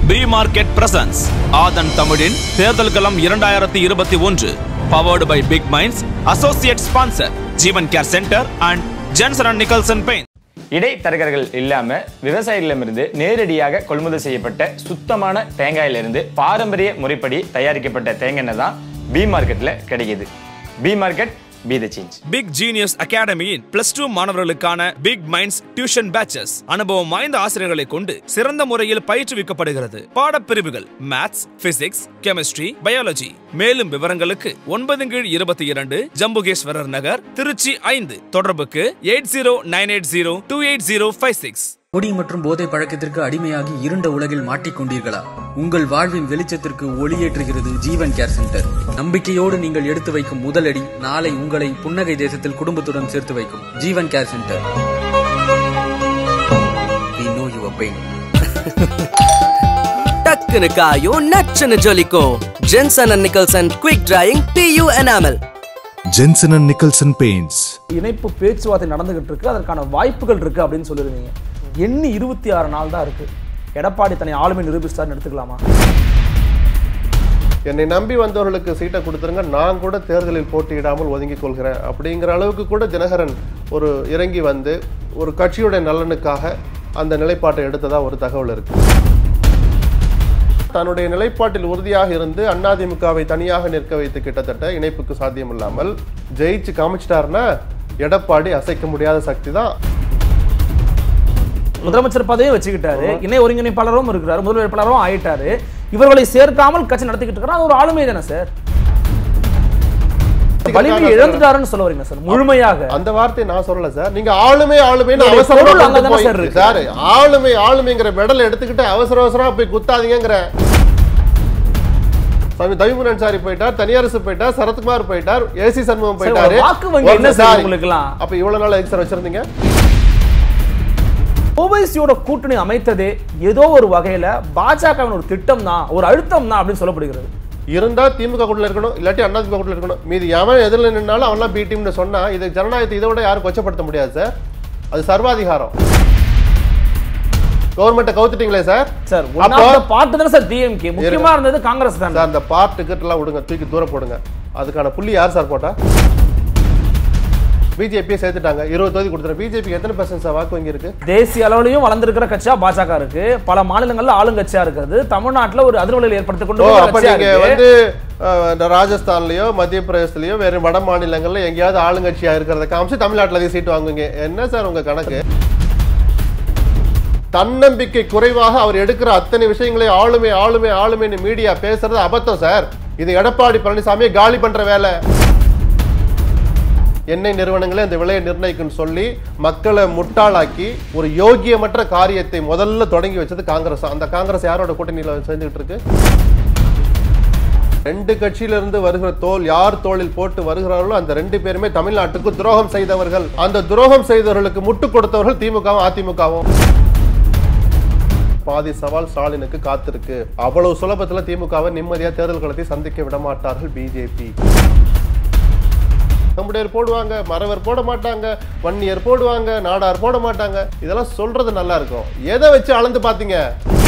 B market presence ஆதன் தமிழின் தேர்தல் களம் இரண்டாயிரத்தி இருபத்தி ஒன்று powered by big minds associate sponsor Jeevan care centre and Jensen and Nicholson paint இடைத்தரகர்கள் இல்லாம விவசாயிகளிடமிருந்து நேரடியாக கொள்முதல் செய்யப்பட்ட சுத்தமான தேங்காயிலிருந்து பாரம்பரிய முறைப்படி தயாரிக்கப்பட்ட தேங்காய் எண்ணெய் தான் பி மார்க்கெட்ல கிடைக்குது B market be the change big genius அகாடமியின் பிளஸ் டூ மாணவர்களுக்கான பிக் மைண்ட்ஸ் டியூஷன் பேச்சஸ் அனுபவம் வாய்ந்த ஆசிரியர்களை கொண்டு சிறந்த முறையில் பயிற்றுவிக்கப்படுகிறது பாடப்பிரிவுகள் மேத்ஸ் பிசிக்ஸ் கெமிஸ்ட்ரி பயாலஜி மேலும் விவரங்களுக்கு ஒன்பது கீழ் இருபத்தி இரண்டு ஜம்புகேஸ்வரர் நகர் திருச்சி ஐந்து தொடர்புக்கு eight zero nine eight zero two eight zero five six குடி மற்றும் போதை பழக்கத்திற்கு அடிமையாகி இருண்ட உலகில் மாட்டிக்கொண்டீர்களா உங்கள் வாழ்வின் வெளிச்சத்திற்கு ஒளியேற்றுகிறது ஜீவன் கேர் சென்டர் நம்பிக்கையோடு நீங்கள் எடுத்து வைக்கும் முதலடி நாளை உங்களை புன்னகை தேசத்தில் குடும்பத்துடன் சேர்த்து வைக்கும் Jeevan care centre We know your pain. டக்குனு காயும் நச்சுன்னு ஜொலிக்கும் Jensen and Nicholson quick drying PU enamel Jensen and Nicholson Paints. இணைப்பு பேச்சுவார்த்தை நடந்துகிட்டு இருக்கு அதற்கான வாய்ப்புகள் இருக்கு அப்படின்னு சொல்லிருந்தீங்க எண்ணி இருபத்தி ஆறு நாள் தான் இருக்கு எடப்பாடி தன்னை ஆளுமை நிரூபிச்சார்னு எடுத்துக்கலாமா என்னை நம்பி வந்தவர்களுக்கு சீட்டை கொடுத்துருங்க நான் கூட தேர்தலில் போட்டியிடாமல் ஒதுங்கிக் கொள்கிறேன் அப்படிங்கிற அளவுக்கு கூட தினகரன் ஒரு இறங்கி வந்து ஒரு கட்சியுடைய நலனுக்காக அந்த நிலைப்பாட்டை எடுத்ததா ஒரு தகவல் இருக்கு தன்னுடைய நிலைப்பாட்டில் உறுதியாக இருந்து அதிமுகவை தனியாக நிற்க வைத்து கிட்டத்தட்ட இணைப்புக்கு சாத்தியம் இல்லாமல் ஜெயிச்சு காமிச்சிட்டாருன்னா எடப்பாடி அசைக்க முடியாத சக்தி தான் முதலமைச்சர் பதவியும் வச்சுக்கிட்டாரு இணை ஒருங்கிணைப்பாளரும் இருக்கிறாரு முதல் வேட்பாளரும் ஆயிட்டாரு இவர்களை சேர்க்காமல் கட்சி நடத்திக்கிட்டு இருக்கிறார் அது ஒரு ஆளுமை தானே சார் வலிமை இழந்துட்டாருன்னு சொல்ல வரீங்க சார் முழுமையாக அந்த வார்த்தையை நான் சொல்லல சார் நீங்க ஆளுமை ஆளுமைன்னு இதோட அவசரமா பொருள் கொண்டு அங்கதானே போய் சார் இருக்கு. சார் ஆளுமை ஆளுமைங்கிற மெடல் எடுத்துக்கிட்டு அவசர அவசரமா போய் குத்தாதீங்கங்கிற சுவாமி தவிமுன் அன்சாரி போயிட்டார் தனியாரசு போயிட்டார் சரத்குமார் போயிட்டார் ஏசி சண்முகம் சார், போயிட்டாரு வாக்கு வங்கி என்ன ஒரு சார் சாரி. உங்களுக்கெல்லாம்? அப்ப இவ்வளவு நாள் எதுக்கு சார் வச்சிருந்தீங்க ஓவைசியோட கூட்டணி அமைத்ததே ஏதோ ஒரு வகையில பாஜகவின் ஒரு திட்டம் தான் ஒரு அழுத்தம் தான் அப்படின்னு சொல்லப்படுகிறது இருந்தா திமுக கூட்டில் இருக்கணும் இல்லாட்டி அதிமுக கூட்டில் இருக்கணும் மீதி எவன் எதிரில் நின்னாலும் அவன்லாம் பி டீம்னு சொன்னா இது ஜனநாயகத்தை இதை விட யாரும் கொச்சப்படுத்த முடியாது சார் அது சர்வாதிகாரம் கவர்மெண்ட்டை கவுத்துட்டீங்களே சார் சார் அப்போ- பாட்டு தானே சார் டிஎம்கே முக்கியமா இருந்தது காங்கிரஸ் தான் சார் அந்த பார்ட் டிக்கெட் எல்லாம் விடுங்க தூக்கி தூர போடுங்க அதுக்கான புள்ளி யார் சார் போட்டா பிஜேபியை சேர்த்துட்டாங்க இருபது தொகுதி கொடுத்துரு பிஜேபி எத்தனை பர்சன்ட் சார் வாக்கு வங்கி இருக்கு தேசிய அளவிலையும் வளர்ந்திருக்கிற கட்சியா பாஜக இருக்கு பல மாநிலங்கள்ல ஆளுங்கட்சியா இருக்கிறது தமிழ்நாட்டுல ஒரு அதிர்வலையில் ஏற்படுத்திக் கொண்டு ஓ ஒரு அப்ப கட்சியா நீங்க இருக்கு. வந்து அஹ், இந்த ராஜஸ்தான்லயோ மத்திய பிரதேசலயோ வேற வட மாநிலங்கள்ல எங்கேயாவது ஆளுங்கட்சியா இருக்கிறத காமிச்சு தமிழ்நாட்டுல அதிக சீட் வாங்குவீங்க என்ன சார் உங்க கணக்கு தன்னம்பிக்கை குறைவாக அவர் எடுக்கிற அத்தனை விஷயங்களை ஆளுமை ஆளுமை ஆளுமைன்னு மீடியா பேசுறது அபத்தம் சார் இது எடப்பாடி பழனிசாமியை காலி பண்ற வேலை எண்ணெய் நிறுவனங்களே அந்த விலையை நிர்ணயிக்கும்னு சொல்லி மக்களை முட்டாளாக்கி ஒரு யோகியமற்ற காரியத்தை முதல்ல தொடங்கி வச்சது காங்கிரஸ் அந்த காங்கிரஸ் யாரோட கூட்டணியில சேர்ந்துகிட்டு இருக்கு ரெண்டு கட்சியில இருந்து வருகிற தோல் யார் தோளில் போட்டு வருகிறார்களோ அந்த ரெண்டு பேருமே தமிழ்நாட்டுக்கு துரோகம் செய்தவர்கள் அந்த துரோகம் செய்தவர்களுக்கு முட்டு கொடுத்தவர்கள் திமுகவும் அதிமுகவும் பாதி சவால் ஸ்டாலினுக்கு காத்திருக்கு அவ்வளவு சுலபத்துல திமுகவை நிம்மதியா தேர்தல் களத்தை சந்திக்க விட மாட்டார்கள் பிஜேபி நம்முடையர் போடுவாங்க மறவர் போட மாட்டாங்க வன்னியர் போடுவாங்க நாடார் போட மாட்டாங்க இதெல்லாம் சொல்றது நல்லா இருக்கும் எதை வச்சு அளந்து பாத்தீங்க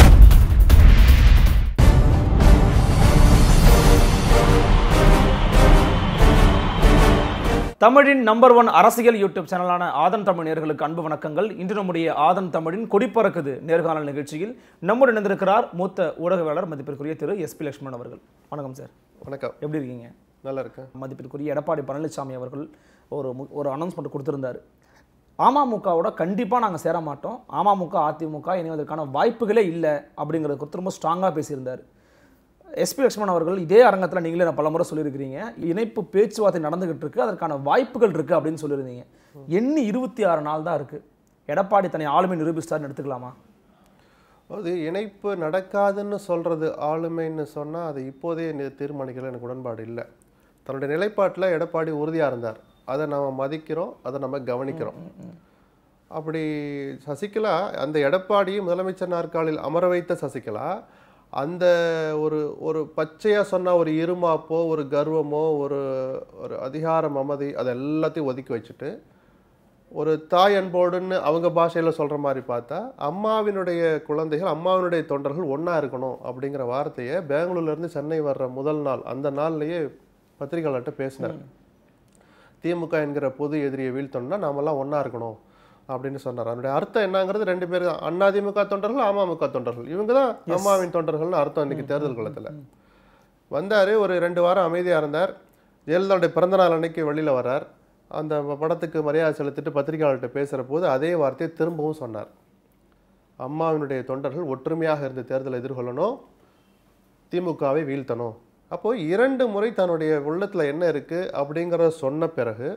தமிழின் நம்பர் ஒன் அரசியல் யூடியூப் சேனலான ஆதன் தமிழ் நேர்களுக்கு அன்பு வணக்கங்கள் இன்று நம்முடைய ஆதன் தமிழின் கொடிப்பறக்குது நேர்காணல் நிகழ்ச்சியில் நம்முடன் இணைந்திருக்கிறார் மூத்த ஊடகவியலாளர் மதிப்பிற்குரிய திரு எஸ்பி லட்சுமணன் அவர்கள் வணக்கம் சார் வணக்கம் எப்படி இருக்கீங்க நல்லா இருக்கேன் மதிப்பிற்குரிய எடப்பாடி பழனிசாமி அவர்கள் ஒரு மு- ஒரு அனௌன்ஸ்மெண்ட் கொடுத்திருந்தாரு அமமுகவோட கண்டிப்பாக நாங்கள் சேர மாட்டோம் அமமுக அதிமுக இணைவதற்கான வாய்ப்புகளே இல்லை அப்படிங்கிறது குறித்து ரொம்ப ஸ்ட்ராங்காக பேசியிருந்தார் எஸ்பி லட்சுமணன் அவர்கள் இதே அரங்கத்தில் நீங்களே நான் பலமுறை சொல்லியிருக்கிறீங்க இணைப்பு பேச்சுவார்த்தை நடந்துகிட்டு இருக்கு அதற்கான வாய்ப்புகள் இருக்கு அப்படின்னு சொல்லியிருந்தீங்க எண்ணி இருபத்தி ஆறு நாள் தான் இருக்கு எடப்பாடி தன்னை ஆளுமை நிரூபிச்சார்னு எடுத்துக்கலாமா அது இணைப்பு நடக்காதுன்னு சொல்றது ஆளுமைன்னு சொன்னா அதை இப்போதே நி- தீர்மானிக்கல எனக்கு உடன்பாடு இல்லை தன்னுடைய நிலைப்பாட்டில் எடப்பாடி உறுதியா இருந்தார் அதை நம்ம மதிக்கிறோம் அதை நம்ம கவனிக்கிறோம் அப்படி சசிகலா அந்த எடப்பாடியை முதலமைச்சர் நாற்காலில் அமர வைத்த சசிகலா அந்த ஒரு ஒரு பச்சையா சொன்ன ஒரு இருமாப்போ ஒரு கர்வமோ ஒரு ஒரு அதிகார மமதி அதை எல்லாத்தையும் ஒதுக்கி வச்சுட்டு ஒரு தாய் அன்போடுன்னு அவங்க பாஷையில் சொல்கிற மாதிரி பார்த்தா அம்மாவினுடைய குழந்தைகள் அம்மாவினுடைய தொண்டர்கள் ஒன்றா இருக்கணும் அப்படிங்கிற வார்த்தையை பெங்களூர்லேருந்து சென்னை வர்ற முதல் நாள் அந்த நாள்லயே பத்திரிகையாளர்கிட்ட பேசினார் திமுக என்கிற பொது எதிரியை வீழ்த்தணும்னா நாமெல்லாம் ஒன்றா இருக்கணும் அப்படின்னு சொன்னார் அதனுடைய அர்த்தம் என்னங்கிறது ரெண்டு பேர் தான் அண்ணா திமுக தொண்டர்கள் அமமுக தொண்டர்கள் இவங்க தான் அம்மாவின் தொண்டர்கள்னு அர்த்தம் இன்னைக்கு தேர்தல் காலத்தில் வந்தார் ஒரு ரெண்டு வாரம் அமைதியாக இருந்தார் ஜெயலலிதாவுடைய பிறந்தநாள் அன்னைக்கு வெளியில் வர்றார் அந்த படத்துக்கு மரியாதை செலுத்திட்டு பத்திரிகையாளர்கிட்ட பேசுகிற போது அதே வார்த்தையை திரும்பவும் சொன்னார் அம்மாவினுடைய தொண்டர்கள் ஒற்றுமையாக இருந்து தேர்தலை எதிர்கொள்ளணும் திமுகவை வீழ்த்தணும் அப்போ இரண்டு முறை தன்னுடைய உள்ளத்தில் என்ன இருக்குது அப்படிங்கிறத சொன்ன பிறகு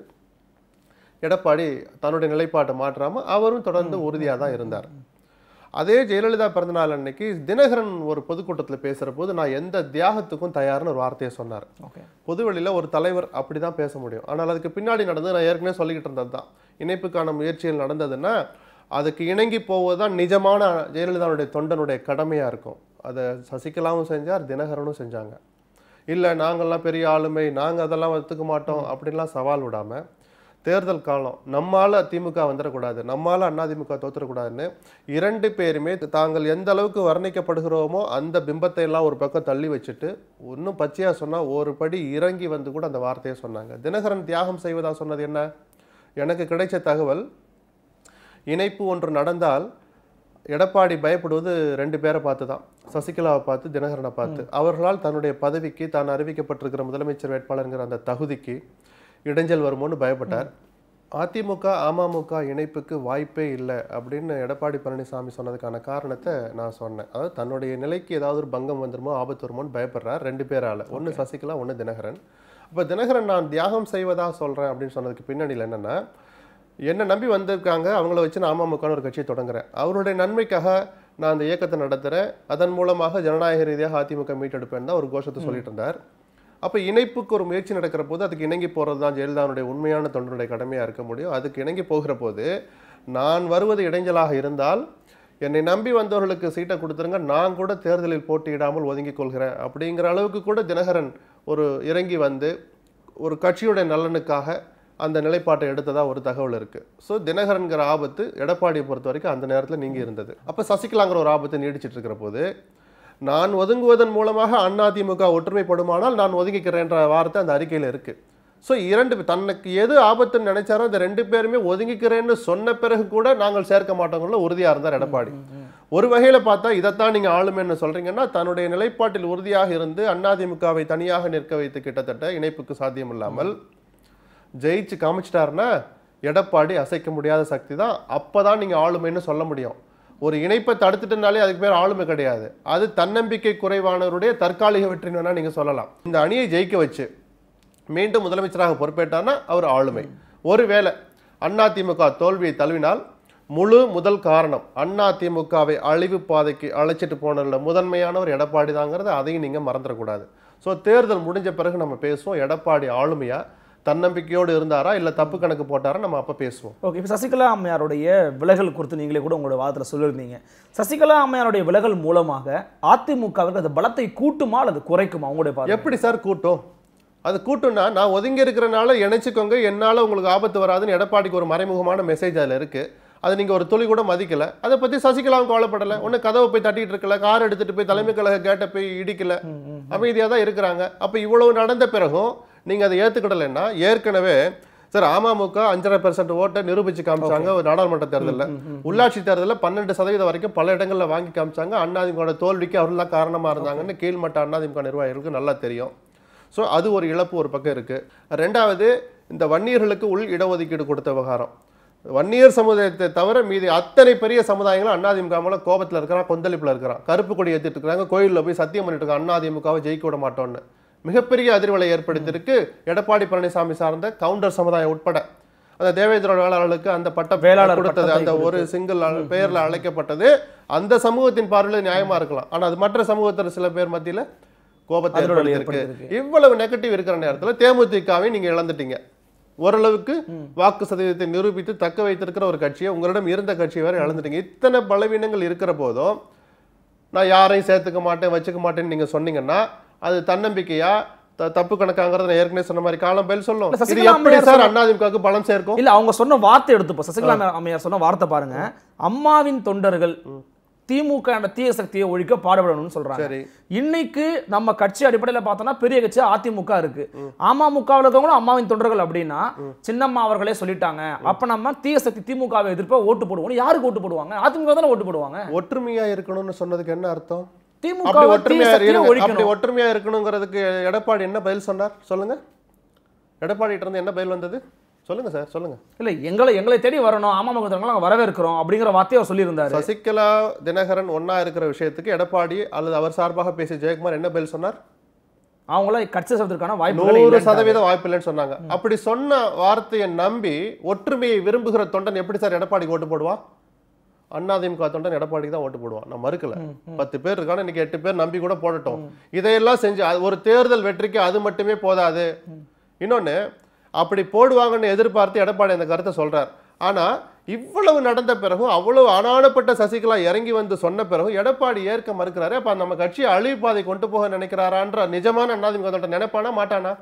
எடப்பாடி தன்னுடைய நிலைப்பாட்டை மாற்றாமல் அவரும் தொடர்ந்து உறுதியாக தான் இருந்தார் அதே ஜெயலலிதா பிறந்தநாள் அன்னைக்கு தினகரன் ஒரு பொதுக்கூட்டத்தில் பேசுகிற போது நான் எந்த தியாகத்துக்கும் தயார்னு ஒரு வார்த்தையை சொன்னார் ஓகே பொதுவெளியில் ஒரு தலைவர் அப்படி தான் பேச முடியும் ஆனால் அதுக்கு பின்னாடி நடந்தது நான் ஏற்கனவே சொல்லிக்கிட்டு இருந்தது தான் இணைப்புக்கான முயற்சிகள் நடந்ததுன்னா அதுக்கு இணங்கி போவது தான் நிஜமான ஜெயலலிதாவுடைய தொண்டனுடைய கடமையாக இருக்கும் அதை சசிகலாவும் செஞ்சார் தினகரனும் செஞ்சாங்க இல்லை நாங்கள்லாம் பெரிய ஆளுமை நாங்கள் அதெல்லாம் ஒத்துக்க மாட்டோம் அப்படின்லாம் சவால் விடாமல் தேர்தல் காலம் நம்மால திமுக வந்துடக்கூடாது நம்மால அதிமுக தோத்துடக்கூடாதுன்னு இரண்டு பேருமே தாங்கள் எந்த அளவுக்கு வர்ணிக்கப்படுகிறோமோ அந்த பிம்பத்தை எல்லாம் ஒரு பக்கம் தள்ளி வச்சுட்டு இன்னும் பச்சையாக சொன்னால் ஒரு படி இறங்கி வந்து கூட அந்த வார்த்தையை சொன்னாங்க தினகரன் தியாகம் செய்வதா சொன்னது என்ன எனக்கு கிடைச்ச தகவல் இணைப்பு ஒன்று நடந்தால் எடப்பாடி பயப்படுவது ரெண்டு பேரை பார்த்து தான் சசிகலாவை பார்த்து தினகரனை பார்த்து அவர்களால் தன்னுடைய பதவிக்கு தான் அறிவிக்கப்பட்டிருக்கிற முதலமைச்சர் வேட்பாளருங்கிற அந்த தகுதிக்கு இடைஞ்சல் வருமோன்னு பயப்பட்டார் அதிமுக அமமுக இணைப்புக்கு வாய்ப்பே இல்லை அப்படின்னு எடப்பாடி பழனிசாமி சொன்னதுக்கான காரணத்தை நான் சொன்னேன் அதாவது தன்னுடைய நிலைக்கு ஏதாவது ஒரு பங்கம் வந்துருமோ ஆபத்து வருமோன்னு பயப்படுறார் ரெண்டு பேரால ஒன்று சசிகலா ஒன்று தினகரன் அப்போ தினகரன் நான் தியாகம் செய்வதா சொல்கிறேன் அப்படின்னு சொன்னதுக்கு பின்னணியில் என்னென்னா என்னை நம்பி வந்திருக்காங்க அவங்கள வச்சு நான் அமமுகன்னு ஒரு கட்சியை தொடங்குறேன் அவருடைய நன்மைக்காக நான் அந்த இயக்கத்தை நடத்துகிறேன் அதன் மூலமாக ஜனநாயக ரீதியாக அதிமுக மீட்டெடுப்பேன் தான் ஒரு கோஷத்தை சொல்லிட்டு இருந்தார் அப்போ இணைப்புக்கு ஒரு முயற்சி நடக்கிற போது அதுக்கு இணங்கி போகிறது தான் ஜெயலலிதாவுடைய உண்மையான தொண்டனுடைய கடமையாக இருக்க முடியும் அதுக்கு இணங்கி போகிற போது நான் வருவது இடைஞ்சலாக இருந்தால் என்னை நம்பி வந்தவர்களுக்கு சீட்டை கொடுத்துருங்க நான் கூட தேர்தலில் போட்டியிடாமல் ஒதுங்கிக் கொள்கிறேன் அப்படிங்கிற அளவுக்கு கூட தினகரன் ஒரு இறங்கி வந்து ஒரு கட்சியுடைய நலனுக்காக அந்த நிலைப்பாட்டை எடுத்ததா ஒரு தகவல் இருக்கு ஸோ தினகரன்கிற ஆபத்து எடப்பாடியை பொறுத்த வரைக்கும் அந்த நேரத்தில் நீங்கி இருந்தது அப்போ சசிகலாங்கிற ஒரு ஆபத்து நீடிச்சிட்டு இருக்கிற போது நான் ஒதுங்குவதன் மூலமாக அதிமுக ஒற்றுமைப்படுமானால் நான் ஒதுங்கிக்கிறேன்ற வார்த்தை அந்த அறிக்கையில் இருக்கு ஸோ இரண்டு பே- தனக்கு எது ஆபத்துன்னு நினைச்சாரோ அந்த ரெண்டு பேருமே ஒதுங்கிக்கிறேன்னு சொன்ன பிறகு கூட நாங்கள் சேர்க்க மாட்டோங்கள உறுதியாக இருந்தார் எடப்பாடி ஒரு வகையில் பார்த்தா இதைத்தான் நீங்கள் ஆளுமைன்னு சொல்றீங்கன்னா தன்னுடைய நிலைப்பாட்டில் உறுதியாக இருந்து அதிமுகவை தனியாக நிற்க வைத்து கிட்டத்தட்ட இணைப்புக்கு சாத்தியம் இல்லாமல் ஜெயிச்சு காமிச்சிட்டாருன்னா எடப்பாடி அசைக்க முடியாத சக்தி தான் அப்பதான் நீங்க ஆளுமைன்னு சொல்ல முடியும் ஒரு இணைப்பை தடுத்துட்டனாலே அதுக்கு பேர் ஆளுமை கிடையாது அது தன்னம்பிக்கை குறைவானவருடைய தற்காலிக வெற்றின்னு வேணா நீங்க சொல்லலாம் இந்த அணியை ஜெயிக்க வச்சு மீண்டும் முதலமைச்சராக பொறுப்பேற்றார்னா அவர் ஆளுமை ஒருவேளை அதிமுக தோல்வியை தழுவினால் முழு முதல் காரணம் அதிமுகவை அழிவு பாதைக்கு அழைச்சிட்டு போனதுல முதன்மையானவர் எடப்பாடி தாங்கிறத அதையும் நீங்க மறந்துடக்கூடாது ஸோ தேர்தல் முடிஞ்ச பிறகு நம்ம பேசுவோம் எடப்பாடி ஆளுமையா தன்னம்பிக்கையோடு இருந்தாரா இல்ல தப்பு கணக்கு போட்டாரா நம்ம அப்ப பேசுவோம் ஓகே இப்போ சசிகலா அம்மையாருடைய விலகல் குறித்து நீங்களே கூட உங்களோட வாதத்தில் சொல்லியிருந்தீங்க சசிகலா அம்மையாருடைய விலகல் மூலமாக அதிமுகவிற்கு அது பலத்தை கூட்டுமா அல்லது குறைக்குமா உங்களுடைய பார்வை எப்படி சார் கூட்டம் அது கூட்டம்னா நான் ஒதுங்கி இருக்கிறனால இணைச்சிக்கோங்க என்னால உங்களுக்கு ஆபத்து வராதுன்னு எடப்பாடிக்கு ஒரு மறைமுகமான மெசேஜ் அதுல இருக்கு அதை நீங்க ஒரு துளி கூட மதிக்கல அதை பத்தி சசிகலாவும் கவலைப்படல ஒண்ணு கதவை போய் தட்டிட்டு இருக்கல கார் எடுத்துட்டு போய் தலைமை கழக கேட்டை போய் இடிக்கல அமைதியா தான் இருக்கிறாங்க அப்ப இவ்வளவு நடந்த பிறகும் நீங்க அதை ஏத்துக்கிடலைன்னா ஏற்கனவே சார் அமமுக அஞ்சரை பெர்சன்ட் ஓட்டை நிரூபிச்சு காமிச்சாங்க ஒரு நாடாளுமன்ற தேர்தல்ல உள்ளாட்சி தேர்தலில் பன்னெண்டு சதவீதம் வரைக்கும் பல இடங்கள்ல வாங்கி காமிச்சாங்க அண்ணாதிமுக தோல்விக்கு அவர்கள் தான் காரணமா இருந்தாங்கன்னு கீழ்மட்ட அண்ணாதிமுக நிர்வாகிகளுக்கு நல்லா தெரியும் ஸோ அது ஒரு இழப்பு ஒரு பக்கம் இருக்கு ரெண்டாவது இந்த வன்னியர்களுக்கு உள் இடஒதுக்கீடு கொடுத்த விவகாரம் வன்னியர் சமுதாயத்தை தவிர மீதி அத்தனை பெரிய சமுதாயங்களும் அண்ணாதிமுக மேல கோபத்தில் இருக்கிறான் கொந்தளிப்புல இருக்கிறான் கருப்பு கொடி ஏற்றிட்டு இருக்காங்க கோயிலில் போய் சத்தியம் பண்ணிட்டு இருக்காங்க அண்ணாதிமுகவை ஜெயிக்க விட மாட்டோம்னு மிகப்பெரிய அதிர்வலை ஏற்படுத்தியிருக்கு எடப்பாடி பழனிசாமி சார்ந்த கவுண்டர் சமுதாயம் உட்பட அந்த தேவேந்திர வேளாளர்களுக்கு அந்த பட்ட வேளாளர் கொடுத்தது பட்டத்தை அந்த ஒரு சிங்கிள் பெயர்ல அழைக்கப்பட்டது அந்த சமூகத்தின் பார்வையில் நியாயமா இருக்கலாம் ஆனா அது மற்ற சமூகத்தில் சில பேர் மத்தியில கோபத்தை அதிர்வலை ஏற்படுத்தியிருக்கு ஏற்படுத்தியிருக்கு. இவ்வளவு நெகட்டிவ் இருக்கிற நேரத்துல தேமுதிகவை நீங்க இழந்துட்டீங்க ஓரளவுக்கு வாக்கு சதவீதத்தை நிரூபித்து தக்க வைத்திருக்கிற ஒரு கட்சியை உங்களிடம் இருந்த கட்சியை வேற இழந்துட்டீங்க இத்தனை பலவீனங்கள் இருக்கிற போதும் நான் யாரையும் சேர்த்துக்க மாட்டேன் வச்சுக்க மாட்டேன்னு நீங்க சொன்னீங்கன்னா அது தன்னம்பிக்கையா த- தப்பு கணக்காங்கிறத நான் ஏற்கனவே சொன்ன மாதிரி காலம் பதில் சொல்லும் இல்ல, இது சசிகலா எப்படி அம்மையார் சார் சொன்ன- அண்ணாதிமுகவுக்கு பலம் சேர்க்கும் இல்ல அவங்க சொன்ன வார்த்தை எடுத்துப்போம் சசிகலா அம்மையார் அம்மையார் சொன்ன வார்த்தை பாருங்க அம்மாவின் தொண்டர்கள் திமுக என்ற தீய சக்தியை ஒழிக்க பாடுபடணும்னு சொல்றாங்க சரி இன்னைக்கு நம்ம கட்சி அடிப்படையில பார்த்தோம்னா பெரிய கட்சி அதிமுக இருக்கு அமமுகவில் இருக்கவங்களும் அம்மாவின் தொண்டர்கள் அப்படின்னா சின்னம்மா அவர்களே சொல்லிட்டாங்க அப்ப நம்ம தீய சக்தி திமுகவை எதிர்ப்பா ஓட்டு போடுவோம் யாருக்கு ஓட்டு போடுவாங்க அதிமுக தானே ஓட்டு போடுவாங்க ஒற்றுமையா இருக்கணும்னு சொன்னதுக்கு என்ன அர்த்தம் திமுக அப்படி தீய ஒற்றுமையா சக்தியை இருங்க. அப்படி ஒழிக்கணும் ஒற்றுமையா இருக்கணுங்கிறதுக்கு எடப்பாடி என்ன பதில் சொன்னார் சொல்லுங்க எடப்பாடிட்ட இருந்து என்ன பதில் வந்தது சொல்லுங்க சார் சொல்லுங்க இல்ல எங்களை எங்களை தேடி வரணும் அமமுக தொண்டர்களை நாங்க வரவேற்கிறோம் அப்படிங்கிற வார்த்தையை அவர் சொல்லியிருந்தாரு சசிகலா தினகரன் ஒண்ணா இருக்கிற விஷயத்துக்கு எடப்பாடி அல்லது அவர் சார்பாக பேசிய ஜெயக்குமார் என்ன பதில் சொன்னார் அவங்கள கட்சி சேர்வதற்கான வாய்ப்புகள் நூறு இல்லைன்றாரு. சதவீதம் வாய்ப்பு இல்லைன்னு சொன்னாங்க அப்படி சொன்ன வார்த்தையை நம்பி ஒற்றுமையை விரும்புகிற தொண்டன் எப்படி சார் எடப்பாடிக்கு ஓட்டு போடுவான் அண்ணாதிமுக தொண்டன் எடப்பாடிக்கு தான் ஓட்டு போடுவான் நான் மறுக்கல பத்து பேர் இருக்கான இன்னைக்கு எட்டு பேர் நம்பி கூட போடட்டும் இதையெல்லாம் செஞ்சு அது ஒரு தேர்தல் வெற்றிக்கு அது மட்டுமே போதாது இன்னொன்னு அப்படி போடுவாங்கன்னு எதிர்பார்த்து எடப்பாடி அந்த கருத்தை சொல்றார் ஆனா இவ்வளவு நடந்த பிறகும் அவ்வளவு அனானப்பட்ட சசிகலா இறங்கி வந்து சொன்ன பிறகும் எடப்பாடி ஏற்க மறுக்கிறாரு அப்ப நம்ம கட்சியை அழிவு பாதை கொண்டு போக நினைக்கிறாரான்ற நிஜமான அண்ணாதிமுக தொண்டன் நினைப்பானா மாட்டானா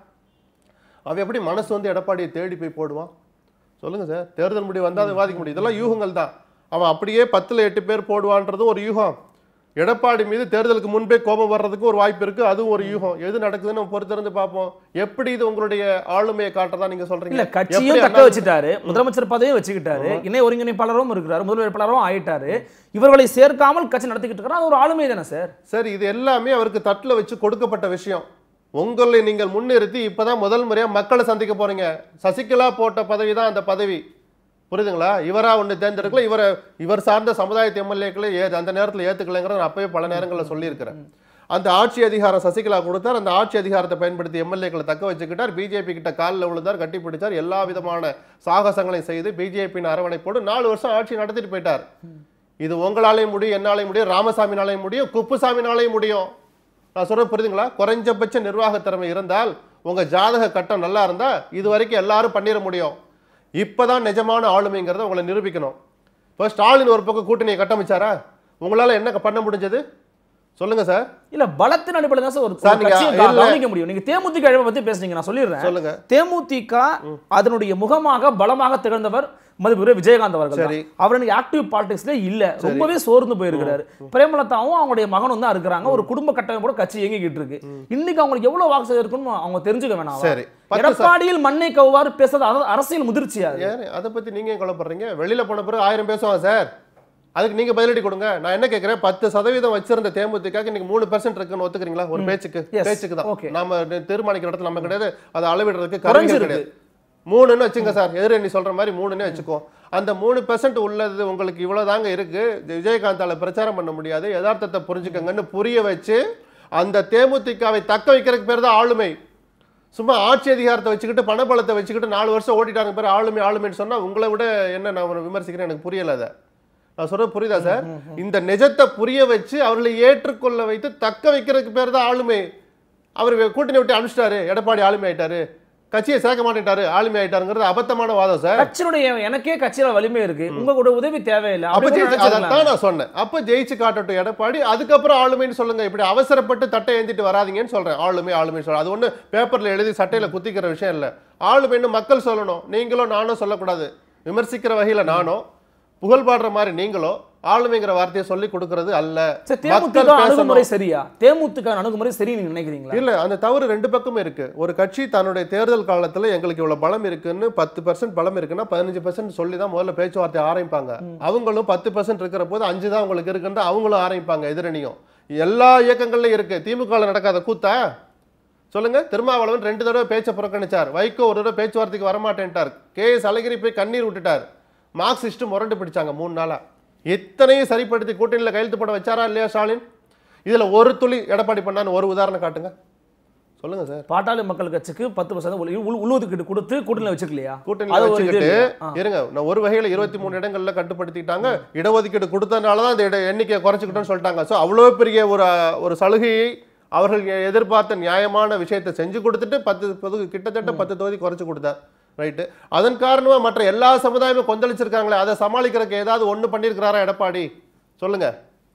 அவன் எப்படி மனசு வந்து எடப்பாடியை தேடி போய் போடுவான் சொல்லுங்க சார் தேர்தல் முடிவு வந்தால் விவாதிக்க முடியும் இதெல்லாம் யூகங்கள் தான் அவன் அப்படியே பத்துல எட்டு பேர் போடுவான்றதும் ஒரு யூகம் எடப்பாடி மீது தேர்தலுக்கு முன்பே கோபம் வர்றதுக்கு ஒரு வாய்ப்பு இருக்கு அதுவும் ஒரு யூகம் எது நடக்குதுன்னு நம்ம பொறுத்திருந்து பார்ப்போம் எப்படி இது உங்களுடைய ஆளுமையை காட்டுறதா நீங்க சொல்றீங்க இல்ல கட்சியும் எப்படி தக்க அண்ணா- வச்சுட்டாரு முதலமைச்சர் பதவியும் வச்சுக்கிட்டாரு இணை ஒருங்கிணைப்பாளரும் இருக்கிறாரு முதல் வேட்பாளரும் ஆயிட்டாரு இவர்களை சேர்க்காமல் கட்சி நடத்திக்கிட்டு இருக்கிறார் அது ஒரு ஆளுமை தானே சார் சரி இது எல்லாமே அவருக்கு தட்டுல வச்சு கொடுக்கப்பட்ட விஷயம் உங்களை நீங்கள் முன்னிறுத்தி இப்பதான் முதல் முறையா மக்களை சந்திக்க போறீங்க சசிகலா போட்ட பதவி தான் அந்த பதவி புரியுதுங்களா இவரா ஒண்ணு தேர்ந்தெடுக்கல இவரை இவர் சார்ந்த சமுதாயத்து எம்எல்ஏக்களை ஏ அந்த நேரத்தில் ஏத்துக்கலைங்கிறத நான் அப்பவே பல நேரங்களில் சொல்லியிருக்கிறேன் அந்த ஆட்சி அதிகாரம் சசிகலா கொடுத்தார் அந்த ஆட்சி அதிகாரத்தை பயன்படுத்தி எம்எல்ஏக்களை தக்க வச்சுக்கிட்டார் பிஜேபி கிட்ட காலில் விழுந்தார் கட்டி பிடிச்சார் எல்லா விதமான சாகசங்களையும் செய்து பிஜேபியின் அரவணைப்போடு நாலு வருஷம் ஆட்சி நடத்திட்டு போயிட்டார் இது உங்களாலையும் முடியும் என்னாலையும் முடியும் ராமசாமினாலையும் முடியும் குப்புசாமினாலையும் முடியும் நான் சொல்றது புரியுதுங்களா குறைஞ்சபட்ச நிர்வாக திறமை இருந்தால் உங்க ஜாதக கட்டம் நல்லா இருந்தா இது வரைக்கும் எல்லாரும் பண்ணிட முடியும் இப்பதான் நிஜமான ஆளுமைங்கிறத உங்களை நிரூபிக்கணும் இப்போ ஸ்டாலின் ஒரு பக்கம் கூட்டணியை கட்டமைச்சாரா உங்களால என்ன பண்ண முடிஞ்சது சொல்லுங்க சார் இல்ல பலத்தின் அடிப்படையில் தான் சார் ஒரு சார், நீங்க கட்சியை இல்ல. கவனிக்க முடியும் நீங்க தேமுதிக அழிவை பத்தி பேசுனீங்க நான் சொல்லிடுறேன் சொல்லுங்க தேமுதிக அதனுடைய முகமாக பலமாக திகழ்ந்தவர் மதிப்புரை விஜயகாந்த் அவர்கள் சரி. தான். அவர் எனக்கு ஆக்டிவ் பாலிடிக்ஸ்ல இல்ல ரொம்பவே சோர்ந்து போயிருக்கிறாரு பிரேமலதாவும் அவங்களுடைய மகனும் தான் இருக்கிறாங்க ஒரு குடும்ப கட்டமைப்போட கட்சி இயங்கிக்கிட்டு இருக்கு இன்னைக்கு அவங்களுக்கு எவ்வளவு வாக்கு சதவீதம் இருக்குன்னு அவங்க தெரிஞ்சுக்க வேணாம் சரி. பத்து ச- எடப்பாடியில் மண்ணை கவ்வாறு பேசுறது அர- அரசியல் முதிர்ச்சியா அது? ஏன் அதை பத்தி நீங்க ஏன் கொலைப்படுறீங்க வெளியில போன பிறகு ஆயிரம் பேசுவாங்க சார் அதுக்கு நீங்க பதிலடி கொடுங்க நான் என்ன கேட்கிறேன் பத்து சதவீதம் வச்சிருந்த தேமுதிக இன்னைக்கு மூணு பெர்சென்ட் இருக்குன்னு ஒத்துக்கிறீங்களா ஒரு பேச்சுக்கு Yes. பேச்சுக்கு தான் Okay. நாம நி- தீர்மானிக்கிற இடத்துல நம்ம கிடையாது அதை அளவிடுறதுக்கு கருவிகள் குறைஞ்சிருக்கு. கிடையாது மூணுன்னு வச்சுங்க சார் எதிரணி சொல்ற மாதிரி மூணுன்னு வச்சுக்கோ அந்த மூணு பெர்சென்ட் உள்ளது உங்களுக்கு இவ்வளவுதாங்க இருக்கு விஜயகாந்தால பிரச்சாரம் பண்ண முடியாது யதார்த்தத்தை புரிஞ்சுக்கங்கன்னு புரிய வச்சு அந்த தேமுதிகவை தக்க வைக்கிறதுக்கு பேர் தான் ஆளுமை சும்மா ஆட்சி அதிகாரத்தை வச்சுக்கிட்டு பணபலத்தை வச்சுக்கிட்டு நாலு வருஷம் ஓட்டிட்டாங்க பேர் ஆளுமை ஆளுமைன்னு சொன்னா உங்களை விட என்ன நான் உங்களை விமர்சிக்கிறேன் எனக்கு புரியல அதை நான் சொல்றது புரியுதா சார் இந்த நிஜத்தை புரிய வச்சு அவர்களை ஏற்றுக்கொள்ள வைத்து தக்க வைக்கிறதுக்கு பேர் தான் ஆளுமை அவர் கூட்டணி விட்டு அனுப்பிச்சிட்டாரு எடப்பாடி ஆளுமை ஆயிட்டாரு கட்சியை சேர்க்க மாட்டேட்டாரு ஆளுமை ஆயிட்டாருங்கிறது அபத்தமான வாதம் சார் கட்சியினுடைய எனக்கே கட்சியில வலிமை இருக்கு உங்க கூட உதவி தேவையில்லை அப்ப அப்படி கூட ஜெயிச்சு நினைச்சுக்கலாம். அதைத்தான் நான் சொன்னேன் அப்ப ஜெயிச்சு காட்டட்டும் எடப்பாடி அதுக்கப்புறம் ஆளுமைன்னு சொல்லுங்க இப்படி அவசரப்பட்டு தட்டை ஏந்திட்டு வராதீங்கன்னு சொல்றேன் ஆளுமை ஆளுமை சொல்றேன் அது ஒண்ணு பேப்பர்ல எழுதி சட்டையில குத்திக்கிற விஷயம் இல்ல ஆளுமைன்னு மக்கள் சொல்லணும் நீங்களும் நானும் சொல்லக்கூடாது விமர்சிக்கிற வகையில நானும் புகழ் பாடுற மாதிரி நீங்களும் ஆளுமைங்கிற வார்த்தையை சொல்லி கொடுக்கறது அல்ல சரி, மக்கள் தேமுதிக அணுகுமுறை பேசணும். சரியா தேமுதிக அணுகுமுறை சரி நீங்க நினைக்கிறீங்களா இல்ல அந்த தவறு ரெண்டு பக்கமும் இருக்கு ஒரு கட்சி தன்னுடைய தேர்தல் காலத்துல எங்களுக்கு இவ்வளவு பலம் இருக்குன்னு பத்து பர்சன்ட் பலம் இருக்குன்னா பதினஞ்சு பர்சன்ட் சொல்லி தான் முதல்ல பேச்சுவார்த்தை ஆரம்பிப்பாங்க அவங்களும் பத்து பர்சன்ட் இருக்கிற போது அஞ்சு தான் உங்களுக்கு இருக்குன்னு அவங்களும் ஆரம்பிப்பாங்க எதிரணியும் எல்லா இயக்கங்கள்லயும் இருக்கு திமுக ல நடக்காத கூத்தா சொல்லுங்க திருமாவளவன் ரெண்டு தடவை பேச்சை புறக்கணிச்சார் வைகோ ஒரு தடவை பேச்சுவார்த்தைக்கு வரமாட்டேன்ட்டார் கே எஸ் அழகிரி போய் கண்ணீர் விட்டுட்டார் மார்க்சிஸ்ட் முரண்டு பிடிச்சாங்க மூணு நாளா எத்தனையும் சரிப்படுத்தி கூட்டணியில் கையெழுத்து போட வச்சாரா இல்லையா ஸ்டாலின் இதுல ஒரு துளி எடப்பாடி பண்ணான்னு ஒரு உதாரணம் காட்டுங்க சொல்லுங்க சார் பாட்டாளி மக்கள் கட்சிக்கு பத்து பர்சன்ட் உள்ஒதுக்கீடு கொடுத்து கூட்டணியில் வச்சிருக்கலையா கூட்டணியில் அது ஒரு இது வச்சுக்கிட்டு இல்லையா? ஆ. இருங்க நான் ஒரு வகையில இருபத்தி மூணு இடங்கள்ல கட்டுப்படுத்திட்டாங்க இடஒதுக்கீடு கொடுத்ததுனால தான் அந்த இட எண்ணிக்கையை குறைச்சிக்கிட்டோம்னு சொல்லிட்டாங்க ஸோ அவ்வளோ பெரிய ஒரு ஒரு சலுகையை அவர்கள் எ- எதிர்பார்த்த நியாயமான விஷயத்தை செஞ்சு கொடுத்துட்டு பத்து தொகுதி கிட்டத்தட்ட பத்து தொகுதி குறைச்சு கொடுத்தார் ரைட்டு அதன் காரணமா மற்ற எல்லா சமுதாயமும் கொந்தளிச்சிருக்காங்களே அதை சமாளிக்கிறதுக்கு ஏதாவது ஒண்ணு பண்ணியிருக்கிறாரா எடப்பாடி சொல்லுங்க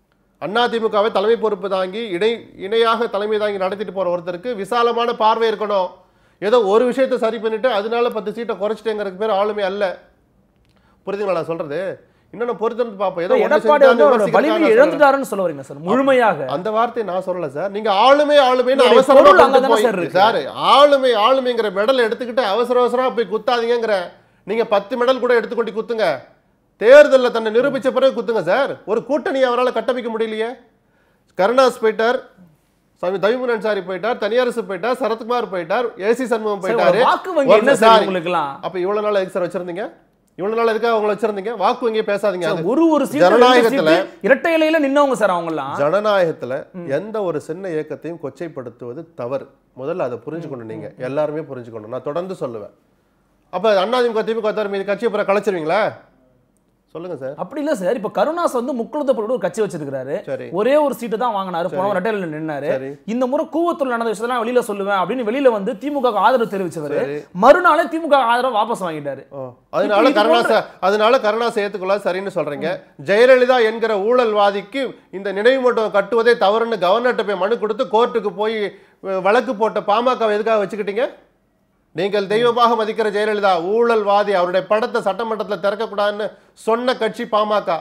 அதிமுகவை தலைமை பொறுப்பு தாங்கி இணை இணையாக தலைமை தாங்கி நடத்திட்டு போற ஒருத்தருக்கு விசாலமான பார்வை இருக்கணும் ஏதோ ஒரு விஷயத்தை சரி பண்ணிட்டு அதனால பத்து சீட்டை குறைச்சிட்டேங்கிறதுக்கு பேர் ஆளுமை அல்ல புரியுதுங்களா நான் சொல்றது இன்னொன்னு பொறுத்திருந்து பார்ப்போம் ஏதோ ஒண்ணு எடப்பாடி செஞ்சா வந்து அவரோட விமர்சிக்கிறதுக்காக வலிமையை நான் சொல்லல. இழந்துட்டாருன்னு சொல்ல வரீங்க சார் முழுமையாக அந்த வார்த்தையை நான் சொல்லல சார் நீங்க ஆளுமை ஆளுமைன்னு உங்களுடைய அவசரமா பொருள் கொண்டு அங்கதானே போய் சார் இருக்கு. சார் ஆளுமை ஆளுமைங்கிற மெடல் எடுத்துக்கிட்டு அவசர அவசரமா போய் குத்தாதீங்கங்கிற நீங்க பத்து மெடல் கூட எடுத்துக்கொண்டு குத்துங்க தேர்தல்ல தன்னை நிரூபிச்ச பிறகு குத்துங்க சார் ஒரு கூட்டணி அவரால் கட்டமைக்க முடியலையே கருணாஸ் போயிட்டார் சாமி தவிமுன் அன்சாரி போயிட்டார் தனியரசு போயிட்டார் சரத்குமார் போயிட்டார் ஏசி சண்முகம் சார், போயிட்டாரு ஒரு வாக்கு வங்கி என்ன ஒரு- சார் சார், உங்களுக்குலாம்? அப்ப இவ்வளவு நாள் எதுக்கு சார் வச்சிருந்தீங்க இவ்வளவு நாள் எதுக்காக அவங்கள வச்சிருந்தீங்க வாக்கு வங்கியே பேசாதீங்க அது ஒரு ஒரு சீட்டு ஜனநாயகத்துல ரெண்டு சீட்டு இரட்டை இலையில நின்னவங்க சார் அவங்கலாம் ஜனநாயகத்துல எந்த ஒரு சின்ன இயக்கத்தையும் கொச்சைப்படுத்துவது தவறு முதல்ல அதை புரிஞ்சுக்கணும் நீங்க எல்லாருமே புரிஞ்சுக்கணும் நான் தொடர்ந்து சொல்லுவேன் அப்ப அதிமுக திமுக தவிர மீது கட்சியை பிற கலைச்சிருவீங்களா சொல்லுங்க சார் அப்படி இல்ல சார் இப்ப கருணாஸ் வந்து முக்குளத்தப்பட்டு ஒரு கட்சி வச்சிருக்காரு சரி. ஒரே ஒரு சீட்டு தான் வாங்கினாரு போன ரெட்டை இலையில நின்னாரு சரி. இந்த முறை கூவத்தூர் நடந்த விஷயத்தெல்லாம் வெளியில சொல்லுவேன் அப்படின்னு வெளியில வந்து திமுக க்கு ஆதரவு தெரிவிச்சவரு சரி. மறுநாளே திமுக ஆதரவு வாபஸ் வாங்கிட்டாரு ஓ, அதனால இது கருணாச அதனால கருணாசை ஏத்துக்கொள்ள சரின்னு சொல்றீங்க ஜெயலலிதா என்கிற ஊழல்வாதிக்கு இந்த நினைவு மண்டபம் கட்டுவதே தவறுன்னு கவர்னர்கிட்ட போய் மனு கொடுத்து கோர்ட்டுக்கு போய் அஹ், வழக்கு போட்ட பாமக எதுக்காக வச்சுக்கிட்டீங்க நீங்கள் தெய்வமாக மதிக்கிற ஜெயலலிதா ஊழல்வாதி அவருடைய படத்தை சட்டமன்றத்தில் திறக்கக்கூடாதுன்னு சொன்ன கட்சி பாமக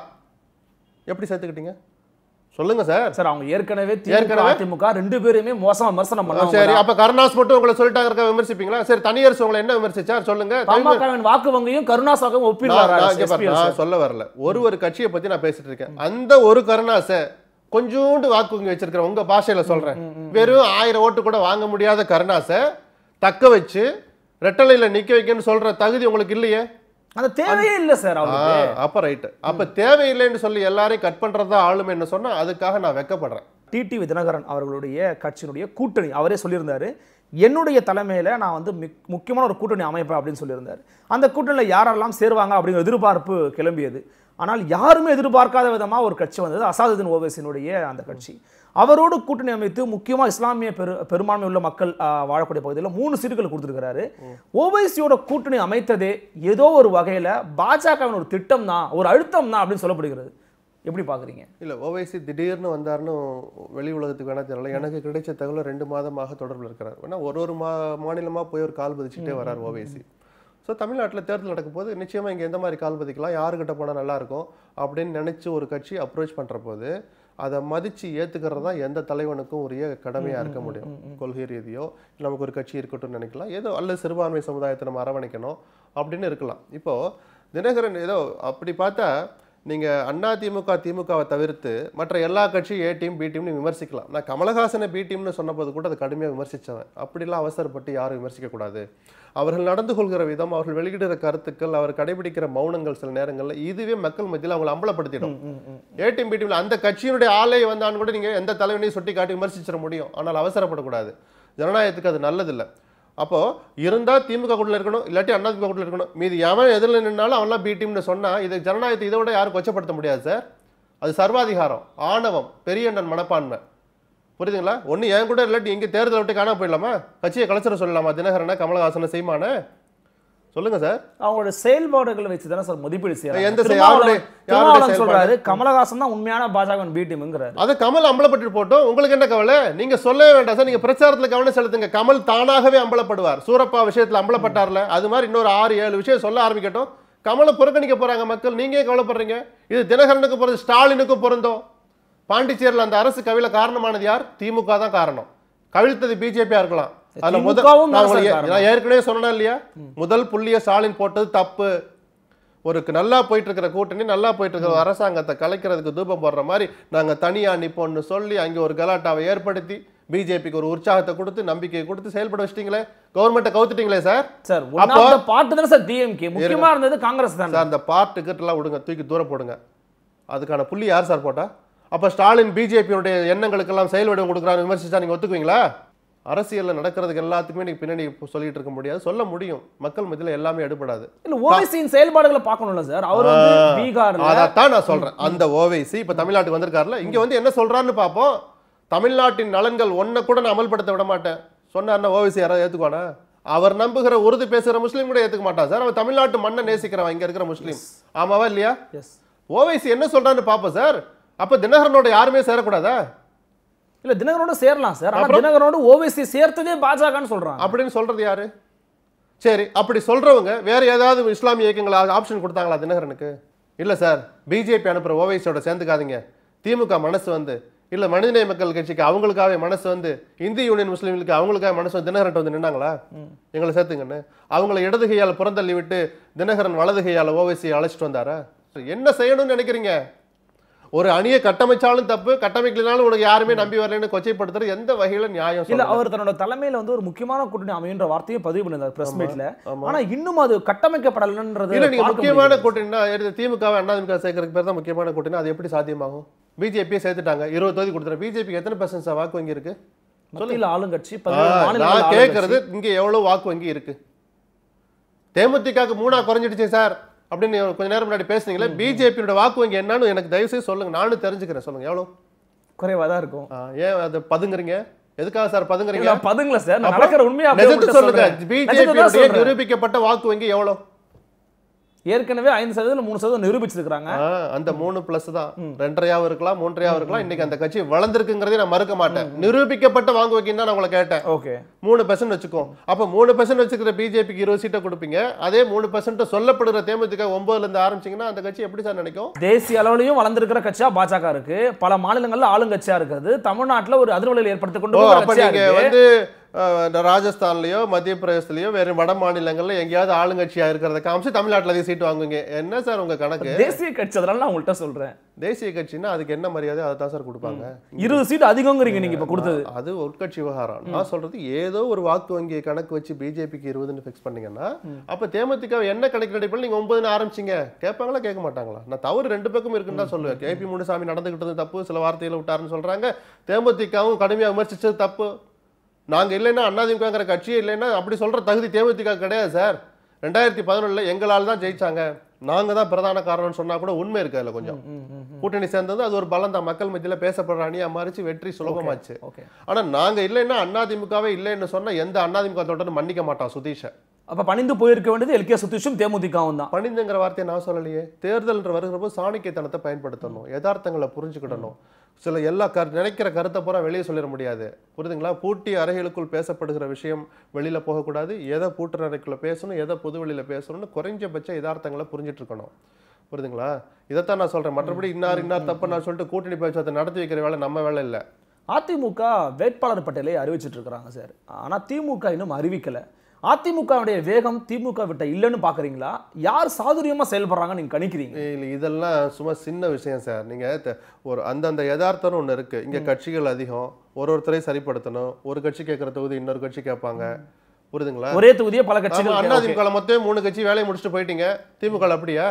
எப்படி சேர்த்துக்கிட்டீங்க சொல்லுங்க சார் சார் அவங்க ஏற்கனவே திமுக ஏற்கனவே? அதிமுக ரெண்டு பேருமே மோசமா விமர்சனம் சரி பண்ணாங்க அப்ப கருணாஸ் மட்டும் உங்களை சொல்லிட்டாங்க இருக்க விமர்சிப்பீங்களா சரி தனியரசு உங்களை என்ன விமர்சிச்சார் சொல்லுங்க பாமகவின் வாக்கு வங்கியும் கருணாஸ் வாக்கும் நான் ஒப்பிடுறாரு நான் இங்க பாரு, SPL நான் சார். சொல்ல வரல ஒரு ஒரு கட்சியை பத்தி நான் பேசிட்டு இருக்கேன் அந்த ஒரு கருணாசை கொஞ்சோண்டு வாக்கு வங்கி வச்சிருக்கிற உங்க பாஷையில சொல்றேன் வெறும் ஆயிரம் ஓட்டு கூட வாங்க முடியாத கருணாசை தக்க வச்சு ரெட்டலையில நிக்க வைக்கன்னு சொல்ற தகுதி உங்களுக்கு இல்லையே அந்த தேவையே இல்ல சார் ஆ, அவருக்கு அப்ப ரைட் அப்ப தேவையில்லைன்னு சொல்லி எல்லாரையும் கட் பண்றதா ஆளுமைன்னு சொன்னா அதுக்காக நான் வெக்கப்படுறேன் டிடிவி தினகரன் அவர்களுடைய கட்சியினுடைய கூட்டணி அவரே சொல்லியிருந்தாரு என்னுடைய தலைமையில நான் வந்து மிக்- முக்கியமான ஒரு கூட்டணி அமைப்பேன் அப்படின்னு சொல்லியிருந்தாரு அந்த கூட்டணியில் யாரெல்லாம் சேருவாங்க அப்படிங்கிற எதிர்பார்ப்பு கிளம்பியது ஆனால் யாருமே எதிர்பார்க்காத விதமா ஒரு கட்சி வந்தது அசாதுதீன் ஓவைசினுடைய அந்த கட்சி அவரோடு கூட்டணி அமைத்து முக்கியமா இஸ்லாமிய பெரு பெரும்பான்மை உள்ள மக்கள் ஆ, வாழக்கூடிய பகுதியில் மூணு சீட்டுகள் கொடுத்துருக்கிறாரு ஓவைசியோட கூட்டணி அமைத்ததே ஏதோ ஒரு வகையில பாஜகவின் ஒரு திட்டம் தான் ஒரு அழுத்தம் தான் அப்படின்னு சொல்லப்படுகிறது எப்படி பாக்குறீங்க இல்ல ஓவைசி திடீர்னு வந்தாருன்னு வெளி உலகத்துக்கு வேணா தெரியல எனக்கு கிடைச்ச தகவல் ரெண்டு மாதமாக தொடர்பில் இருக்கிறார் ஏன்னா ஒரு ஒரு மா மாநிலமா போய் ஒரு கால் பதிச்சுட்டே வரார் ஓவைசி ஸோ தமிழ்நாட்டில் தேர்தல் நடக்கும்போது நிச்சயமா இங்க எந்த மாதிரி கால் பதிக்கலாம் யாருக்கிட்ட போனா நல்லா இருக்கும் அப்படின்னு நினைச்சு ஒரு கட்சி அப்ரோச் பண்ற போது அதை மதிச்சு ஏத்துக்கிறது தான் எந்த தலைவனுக்கும் உரிய கடமையா இருக்க முடியும் கொள்கை ரீதியோ இல்ல நமக்கு ஒரு கட்சி இருக்கட்டும்னு நினைக்கலாம் ஏதோ அல்ல சிறுபான்மை சமுதாயத்தை நம்ம அரவணைக்கணும் அப்படின்னு இருக்கலாம் இப்போ தினகரன் ஏதோ அப்படி பார்த்தா நீங்க அண்ணா திமுக திமுகவை தவிர்த்து மற்ற எல்லா கட்சியும் ஏ டீம் பி டீம்னு விமர்சிக்கலாம் நான் கமலஹாசனை பி டீம்னு சொன்னபோது கூட அது கடுமையாக விமர்சிச்சவன் அப்படிலாம் அவசரப்பட்டு யாரும் விமர்சிக்க கூடாது அவர்கள் நடந்து கொள்கிற விதம் அவர்கள் வெளியிடுற கருத்துக்கள் அவர் கடைபிடிக்கிற மௌனங்கள் சில நேரங்கள்ல இதுவே மக்கள் மத்தியில் அவங்களை அம்பலப்படுத்திடும் ஏ டீம் பி டீம்ல அந்த கட்சியினுடைய ஆளே வந்தான்னு கூட நீங்க எந்த தலைவனையும் சுட்டி காட்டி விமர்சிச்சிட முடியும் ஆனால் அவசரப்படக்கூடாது ஜனநாயகத்துக்கு அது நல்லதில்லை அப்போ இருந்தா திமுக கூட்டில் இருக்கணும் இல்லாட்டி அண்ணா திமுக கூட்டில் இருக்கணும் மீதி எவன் எதிரில் நின்னாலும் அவன்லாம் பி டீம்னு சொன்னா இது ஜனநாயகத்தை இதை விட யாரும் கொச்சப்படுத்த முடியாது சார் அது சர்வாதிகாரம் ஆணவம் பெரியண்ணன் மனப்பான்மை புரியுதுங்களா ஒண்ணு என் கூட இல்லாட்டி எங்க தேர்தலை விட்டு காணாம போயிடலாமா கட்சியை கலைச்சிட சொல்லலாமா தினகரனை கமலஹாசனை செய்மானே சொல்லுங்க சார் அவங்களோட செயல்பாடுகளை வச்சு தானே சார் மதிப்பீடு செய்யறாங்க எந்த செய- திருமாவளவன் யாருடைய- யாருடைய திருமாவளவன் செயல்பாடு? சொல்றாரு கமலஹாசன் தான் உண்மையான பாஜக பி டீம்ங்கிறாரு அதை கமல் அம்பலப்பட்டு போட்டோம் உங்களுக்கு என்ன கவலை நீங்க சொல்லவே வேண்டாம் சார் நீங்க பிரச்சாரத்துல கவனம் செலுத்துங்க கமல் தானாகவே அம்பலப்படுவார் சூரப்பா விஷயத்துல அம்பலப்பட்டார்ல அது மாதிரி இன்னொரு ஆறு ஏழு விஷயம் சொல்ல ஆரம்பிக்கட்டும் கமலை புறக்கணிக்க போறாங்க மக்கள் நீங்க ஏன் கவலைப்படுறீங்க இது தினகரனுக்கு பொருந்தும் ஸ்டாலினுக்கும் பொருந்தும் பாண்டிச்சேரியில் அந்த அரசு கவிழ காரணமானது யார் திமுக தான் காரணம் கவிழ்த்தது பிஜேபியா இருக்கலாம் அதுல முதல் திமுகவும் தான் நான் சார் உங்களுக்கு- காரணம். நான் ஏற்கனவே சொன்னேன் இல்லையா முதல் புள்ளிய ஸ்டாலின் போட்டது தப்பு ஒரு நல்லா போயிட்டு இருக்கிற கூட்டணி நல்லா போயிட்டு இருக்கிற அரசாங்கத்தை கலைக்கிறதுக்கு தூபம் போடுற மாதிரி நாங்க தனியா நிப்போம்னு சொல்லி அங்க ஒரு கலாட்டாவை ஏற்படுத்தி பிஜேபிக்கு ஒரு உற்சாகத்தை கொடுத்து நம்பிக்கையை கொடுத்து செயல்பட வச்சிட்டீங்களே கவர்மெண்ட்டை கவுத்துட்டீங்களே சார் சார் அப்போ- ஒன் பாட்டு தானே சார் டிஎம்கே முக்கியமா இருந்தது காங்கிரஸ் தானே சார் அந்த பார்ட் டிக்கெட்லாம் விடுங்க தூக்கி தூர போடுங்க அதுக்கான புள்ளி யார் சார் போட்டா அப்ப ஸ்டாலின் பிஜேபியுடைய எண்ணங்களுக்கெல்லாம் செயல் வடிவம் கொடுக்குறான்னு விமர்சிச்சா நீங்க ஒத்துக்குவீங்களா அரசியல்ல நடக்கிறதுக்கு எல்லாத்துக்குமே நீங்க பின்னாடி சொல்லிட்டு இருக்க முடியாது சொல்ல முடியும் மக்கள் மத்தியில எல்லாமே எடுபடாது இல்ல ஓபிசியின் செயல்பாடுகளை பார்க்கணும்ல சார் அவர் வந்து பீகார்ல அதைத்தான் நான் சொல்றேன் அந்த ஓவைசி இப்ப தமிழ்நாட்டுக்கு வந்திருக்காருல இங்க வந்து என்ன சொல்றான்னு பார்ப்போம் தமிழ்நாட்டின் நலன்கள் ஒன்ன கூட நான் அமல்படுத்த விட மாட்டேன் சொன்னார்னா ஓவைசி யாராவது ஏத்துக்குவானா அவர் நம்புகிற உறுதி பேசுகிற முஸ்லீம் கூட ஏத்துக்க மாட்டான் சார் அவர் தமிழ்நாட்டு மண்ணை நேசிக்கிறவன் இங்க இருக்கிற முஸ்லீம் ஆமாவா இல்லையா எஸ் ஓவைசி என்ன சொல்றான்னு பார்ப்போம் சார் அப்ப தினகரனோட யாருமே சேரக்கூடாதா இல்ல தினகரனோட சேரலாம் சார் ஆனா அப்புறம்? தினகரனோட ஓவைசி சேர்த்ததே பாஜகன்னு சொல்றாங்க அப்படின்னு சொல்றது யாரு சரி அப்படி சொல்றவங்க வேற ஏதாவது இஸ்லாமிய இயக்கங்கள் ஆப்ஷன் கொடுத்தாங்களா தினகரனுக்கு இல்ல சார் பிஜேபி அனுப்புற ஓவைசியோட சேர்ந்துக்காதீங்க திமுக மனசு வந்து இல்ல மனிதநேய மக்கள் கட்சிக்கு அவங்களுக்காகவே மனசு வந்து இந்திய யூனியன் முஸ்லீம்களுக்கு அவங்களுக்காக மனசு வந்து தினகரன் வந்து நின்னாங்களா எங்களை சேர்த்துங்கன்னு அவங்கள இடது கையால புறந்தள்ளி விட்டு தினகரன் வலது கையால ஓவைசியை அழைச்சிட்டு வந்தாரா என்ன செய்யணும்னு நினைக்கிறீங்க ஒரு அணியை கட்டமைச்சாலும் தப்பு கட்டமைக்கலனாலும் உனக்கு யாருமே நம்பி வரலன்னு கொச்சைப்படுத்துறது எந்த வகையில நியாயம் இல்ல சொல்லுங்க? அவர் தன்னோட தலைமையில வந்து ஒரு முக்கியமான கூட்டணி அமையுன்ற வார்த்தையும் பதிவு பண்ணியிருந்தார் பிரஸ் மீட்ல ஆமா. ஆனா இன்னும் அது கட்டமைக்கப்படலன்றது இல்ல நீங்க பார்க்க முக்கியமான முடியுது. கூட்டணினா எடுத்து திமுக அதிமுக சேர்க்கறதுக்கு பேர் தான் முக்கியமான கூட்டணி அது எப்படி சாத்தியமாகும் பிஜேபியை சேர்த்துட்டாங்க இருபது தொகுதி கொடுத்துருங்க பிஜேபிக்கு எத்தனை பர்சன்ட் வாக்கு வங்கி இருக்கு மத்தியில ஆளுங்கட்சி ஆ, பதினேழு மாநிலங்கள்ல நான் ஆளுங்கட்சி. கேட்கறது இங்க எவ்வளவு வாக்கு வங்கி இருக்கு தேமுதிகக்கு மூணா குறைஞ்சிடுச்சு சார் அப்படின்னு கொஞ்ச நேரம் முன்னாடி பேசுனீங்களே பிஜேபியோட வாக்கு வங்கி என்னன்னு எனக்கு தயவு செய்து சொல்லுங்க நானும் தெரிஞ்சுக்கிறேன் சொல்லுங்க எவ்வளவு குறைவா தான் இருக்கும் ஆ, ஏன் அது பதுங்குறீங்க எதுக்காக சார் பதுங்குறீங்க இல்ல, பதுங்கல சார் நான் அப்புறம் நடக்கிற உண்மையா அப்படியே நிஜத்தை உங்கள்ட்ட சொல்லுங்க சொல்றேன். நிஜத்தை தான் பிஜேபி சொல்றேன். நிரூபிக்கப்பட்ட வாக்கு வங்கி எவ்வளவு ஏற்கனவே ஐந்து சதவீதம் மூணு சதவீதம் நிரூபிச்சிருக்காங்க ஆ, அந்த மூணு பிளஸ் தான் ரெண்டரையாவும் இருக்கலாம் மூன்றையாவும் இருக்கலாம் இன்னைக்கு அந்த கட்சி வளர்ந்துருக்குங்கிறதே நான் மறுக்க மாட்டேன் நிரூபிக்கப்பட்ட வாங்கு வைக்கின்னு தான் நான் உங்களை கேட்டேன் ஓகே மூணு பெர்சன்ட் வச்சுக்கோ அப்ப மூணு பெர்சன்ட் வச்சுக்கிற பிஜேபிக்கு இருபது சீட்டை கொடுப்பீங்க அதே மூணு பெர்சன்ட் சொல்லப்படுற தேமுதிக ஒன்பதுல இருந்து ஆரம்பிச்சீங்கன்னா அந்த கட்சி எப்படி சார் நினைக்கும் தேசிய அளவுலயும் வளர்ந்திருக்கிற கட்சியா பாஜக இருக்கு பல மாநிலங்கள்ல ஆளுங்கட்சியா இருக்குது தமிழ்நாட்டுல ஒரு அதிர்வலையில் ஏற்படுத்தி கொண்டு ஓ போகிற அப்ப கட்சியா நீங்க இருக்கு வந்து அஹ், இந்த ராஜஸ்தான்லயோ மத்திய பிரதேசலயோ வேற வட மாநிலங்கள்ல எங்கேயாவது ஆளுங்கட்சியா இருக்கிறத காமிச்சு தமிழ்நாட்டுல அதிக சீட்டு வாங்குவீங்க என்ன சார் உங்க கணக்கு தேசிய கட்சி அதனால நான் உங்கள்கிட்ட சொல்றேன் தேசிய கட்சின்னா அதுக்கு என்ன மரியாதை அதை தான் சார் கொடுப்பாங்க இருபது சீட் அதிகங்கிறீங்க நீங்க இப்ப கொடுத்தது அது உட்கட்சி விவகாரம் நான் சொல்றது ஏதோ ஒரு வாக்கு வங்கியை கணக்கு வச்சு பிஜேபிக்கு இருபதுன்னு ஃபிக்ஸ் பண்ணீங்கன்னா அப்ப தேமுதிக என்ன கணக்கு அடிப்படையில் நீங்க ஒன்பதுன்னு ஆரம்பிச்சீங்க கேட்பாங்களா கேட்க மாட்டாங்களா நான் தவறு ரெண்டு பக்கம் இருக்குன்னு தான் சொல்லுவேன் கேபி முனுசாமி நடந்துகிட்டது தப்பு சில வார்த்தைகளை விட்டாருன்னு சொல்றாங்க தேமுதிகவும் கடுமையா விமர்சிச்சது தப்பு நாங்க இல்லைன்னா அதிமுகங்கிற கட்சியே இல்லைன்னா அப்படி சொல்ற தகுதி தேமுதிக கிடையாது சார் ரெண்டாயிரத்தி பதினொன்னுல எங்களால் தான் ஜெயிச்சாங்க நாங்க தான் பிரதான காரணம்னு சொன்னா கூட உண்மை இருக்கு அதுல கொஞ்சம் கூட்டணி சேர்ந்தது அது ஒரு பலம் தான் மக்கள் மத்தியில பேசப்படுற அணியா மாறிச்சு வெற்றி சுலபமாச்சு ஓகே ஆனா நாங்க இல்லைன்னா அதிமுகவே இல்லைன்னு சொன்னா எந்த அதிமுக தொடர்ந்து மன்னிக்க மாட்டான் சுதீஷ அப்ப பணிந்து போயிருக்க வேண்டியது எல்கே சுத்தீஷும் தேமுதிகவும் தான் பணிந்துங்கிற வார்த்தையை நான் சொல்லலையே தேர்தல்ன்ற வருகிறப்போ சாணிக்கைத்தனத்தை பயன்படுத்தணும் யதார்த்தங்களை புரிஞ்சுக்கிடணும் சில எல்லா கரு நினைக்கிற கருத்தை பூரா வெளியே சொல்லிட முடியாது புரியுதுங்களா பூட்டி அறைகளுக்குள் பேசப்படுகிற விஷயம் வெளியில போகக்கூடாது எதை பூட்டுற அறைக்குள்ள பேசணும் எதை பொது வெளியில பேசணும்னு குறைஞ்சபட்ச யதார்த்தங்களை புரிஞ்சிட்டு இருக்கணும் புரியுதுங்களா இதைத்தான் நான் சொல்றேன் மற்றபடி இன்னார் இன்னார் தப்பு நான் சொல்லிட்டு கூட்டணி பேச்சுவார்த்தை நடத்தி வைக்கிற வேலை நம்ம வேலை இல்லை அதிமுக வேட்பாளர் பட்டியலை அறிவிச்சிட்டு இருக்காங்க சார் ஆனா திமுக இன்னும் அறிவிக்கல அதிமுகவுடைய வேகம் திமுக விட்ட இல்லைன்னு பாக்குறீங்களா யார் சாதுரியமா செயல்படுறாங்கன்னு நீங்க கணிக்கிறீங்க இல்ல இதெல்லாம் சும்மா சின்ன விஷயம் சார் நீங்க த- ஒரு அந்தந்த யதார்த்தம்னு ஒண்ணு இருக்கு இங்க கட்சிகள் அதிகம் ஒரு ஒருத்தரையும் சரிப்படுத்தணும் ஒரு கட்சி கேட்கிற தொகுதி இன்னொரு கட்சி கேட்பாங்க புரியுதுங்களா ஒரே தொகுதியே பல ஆமா, கட்சிகள் அண்ணா okay. திமுக மொத்தம் மூணு கட்சி வேலையை முடிச்சுட்டு போயிட்டீங்க திமுக ல அப்படியா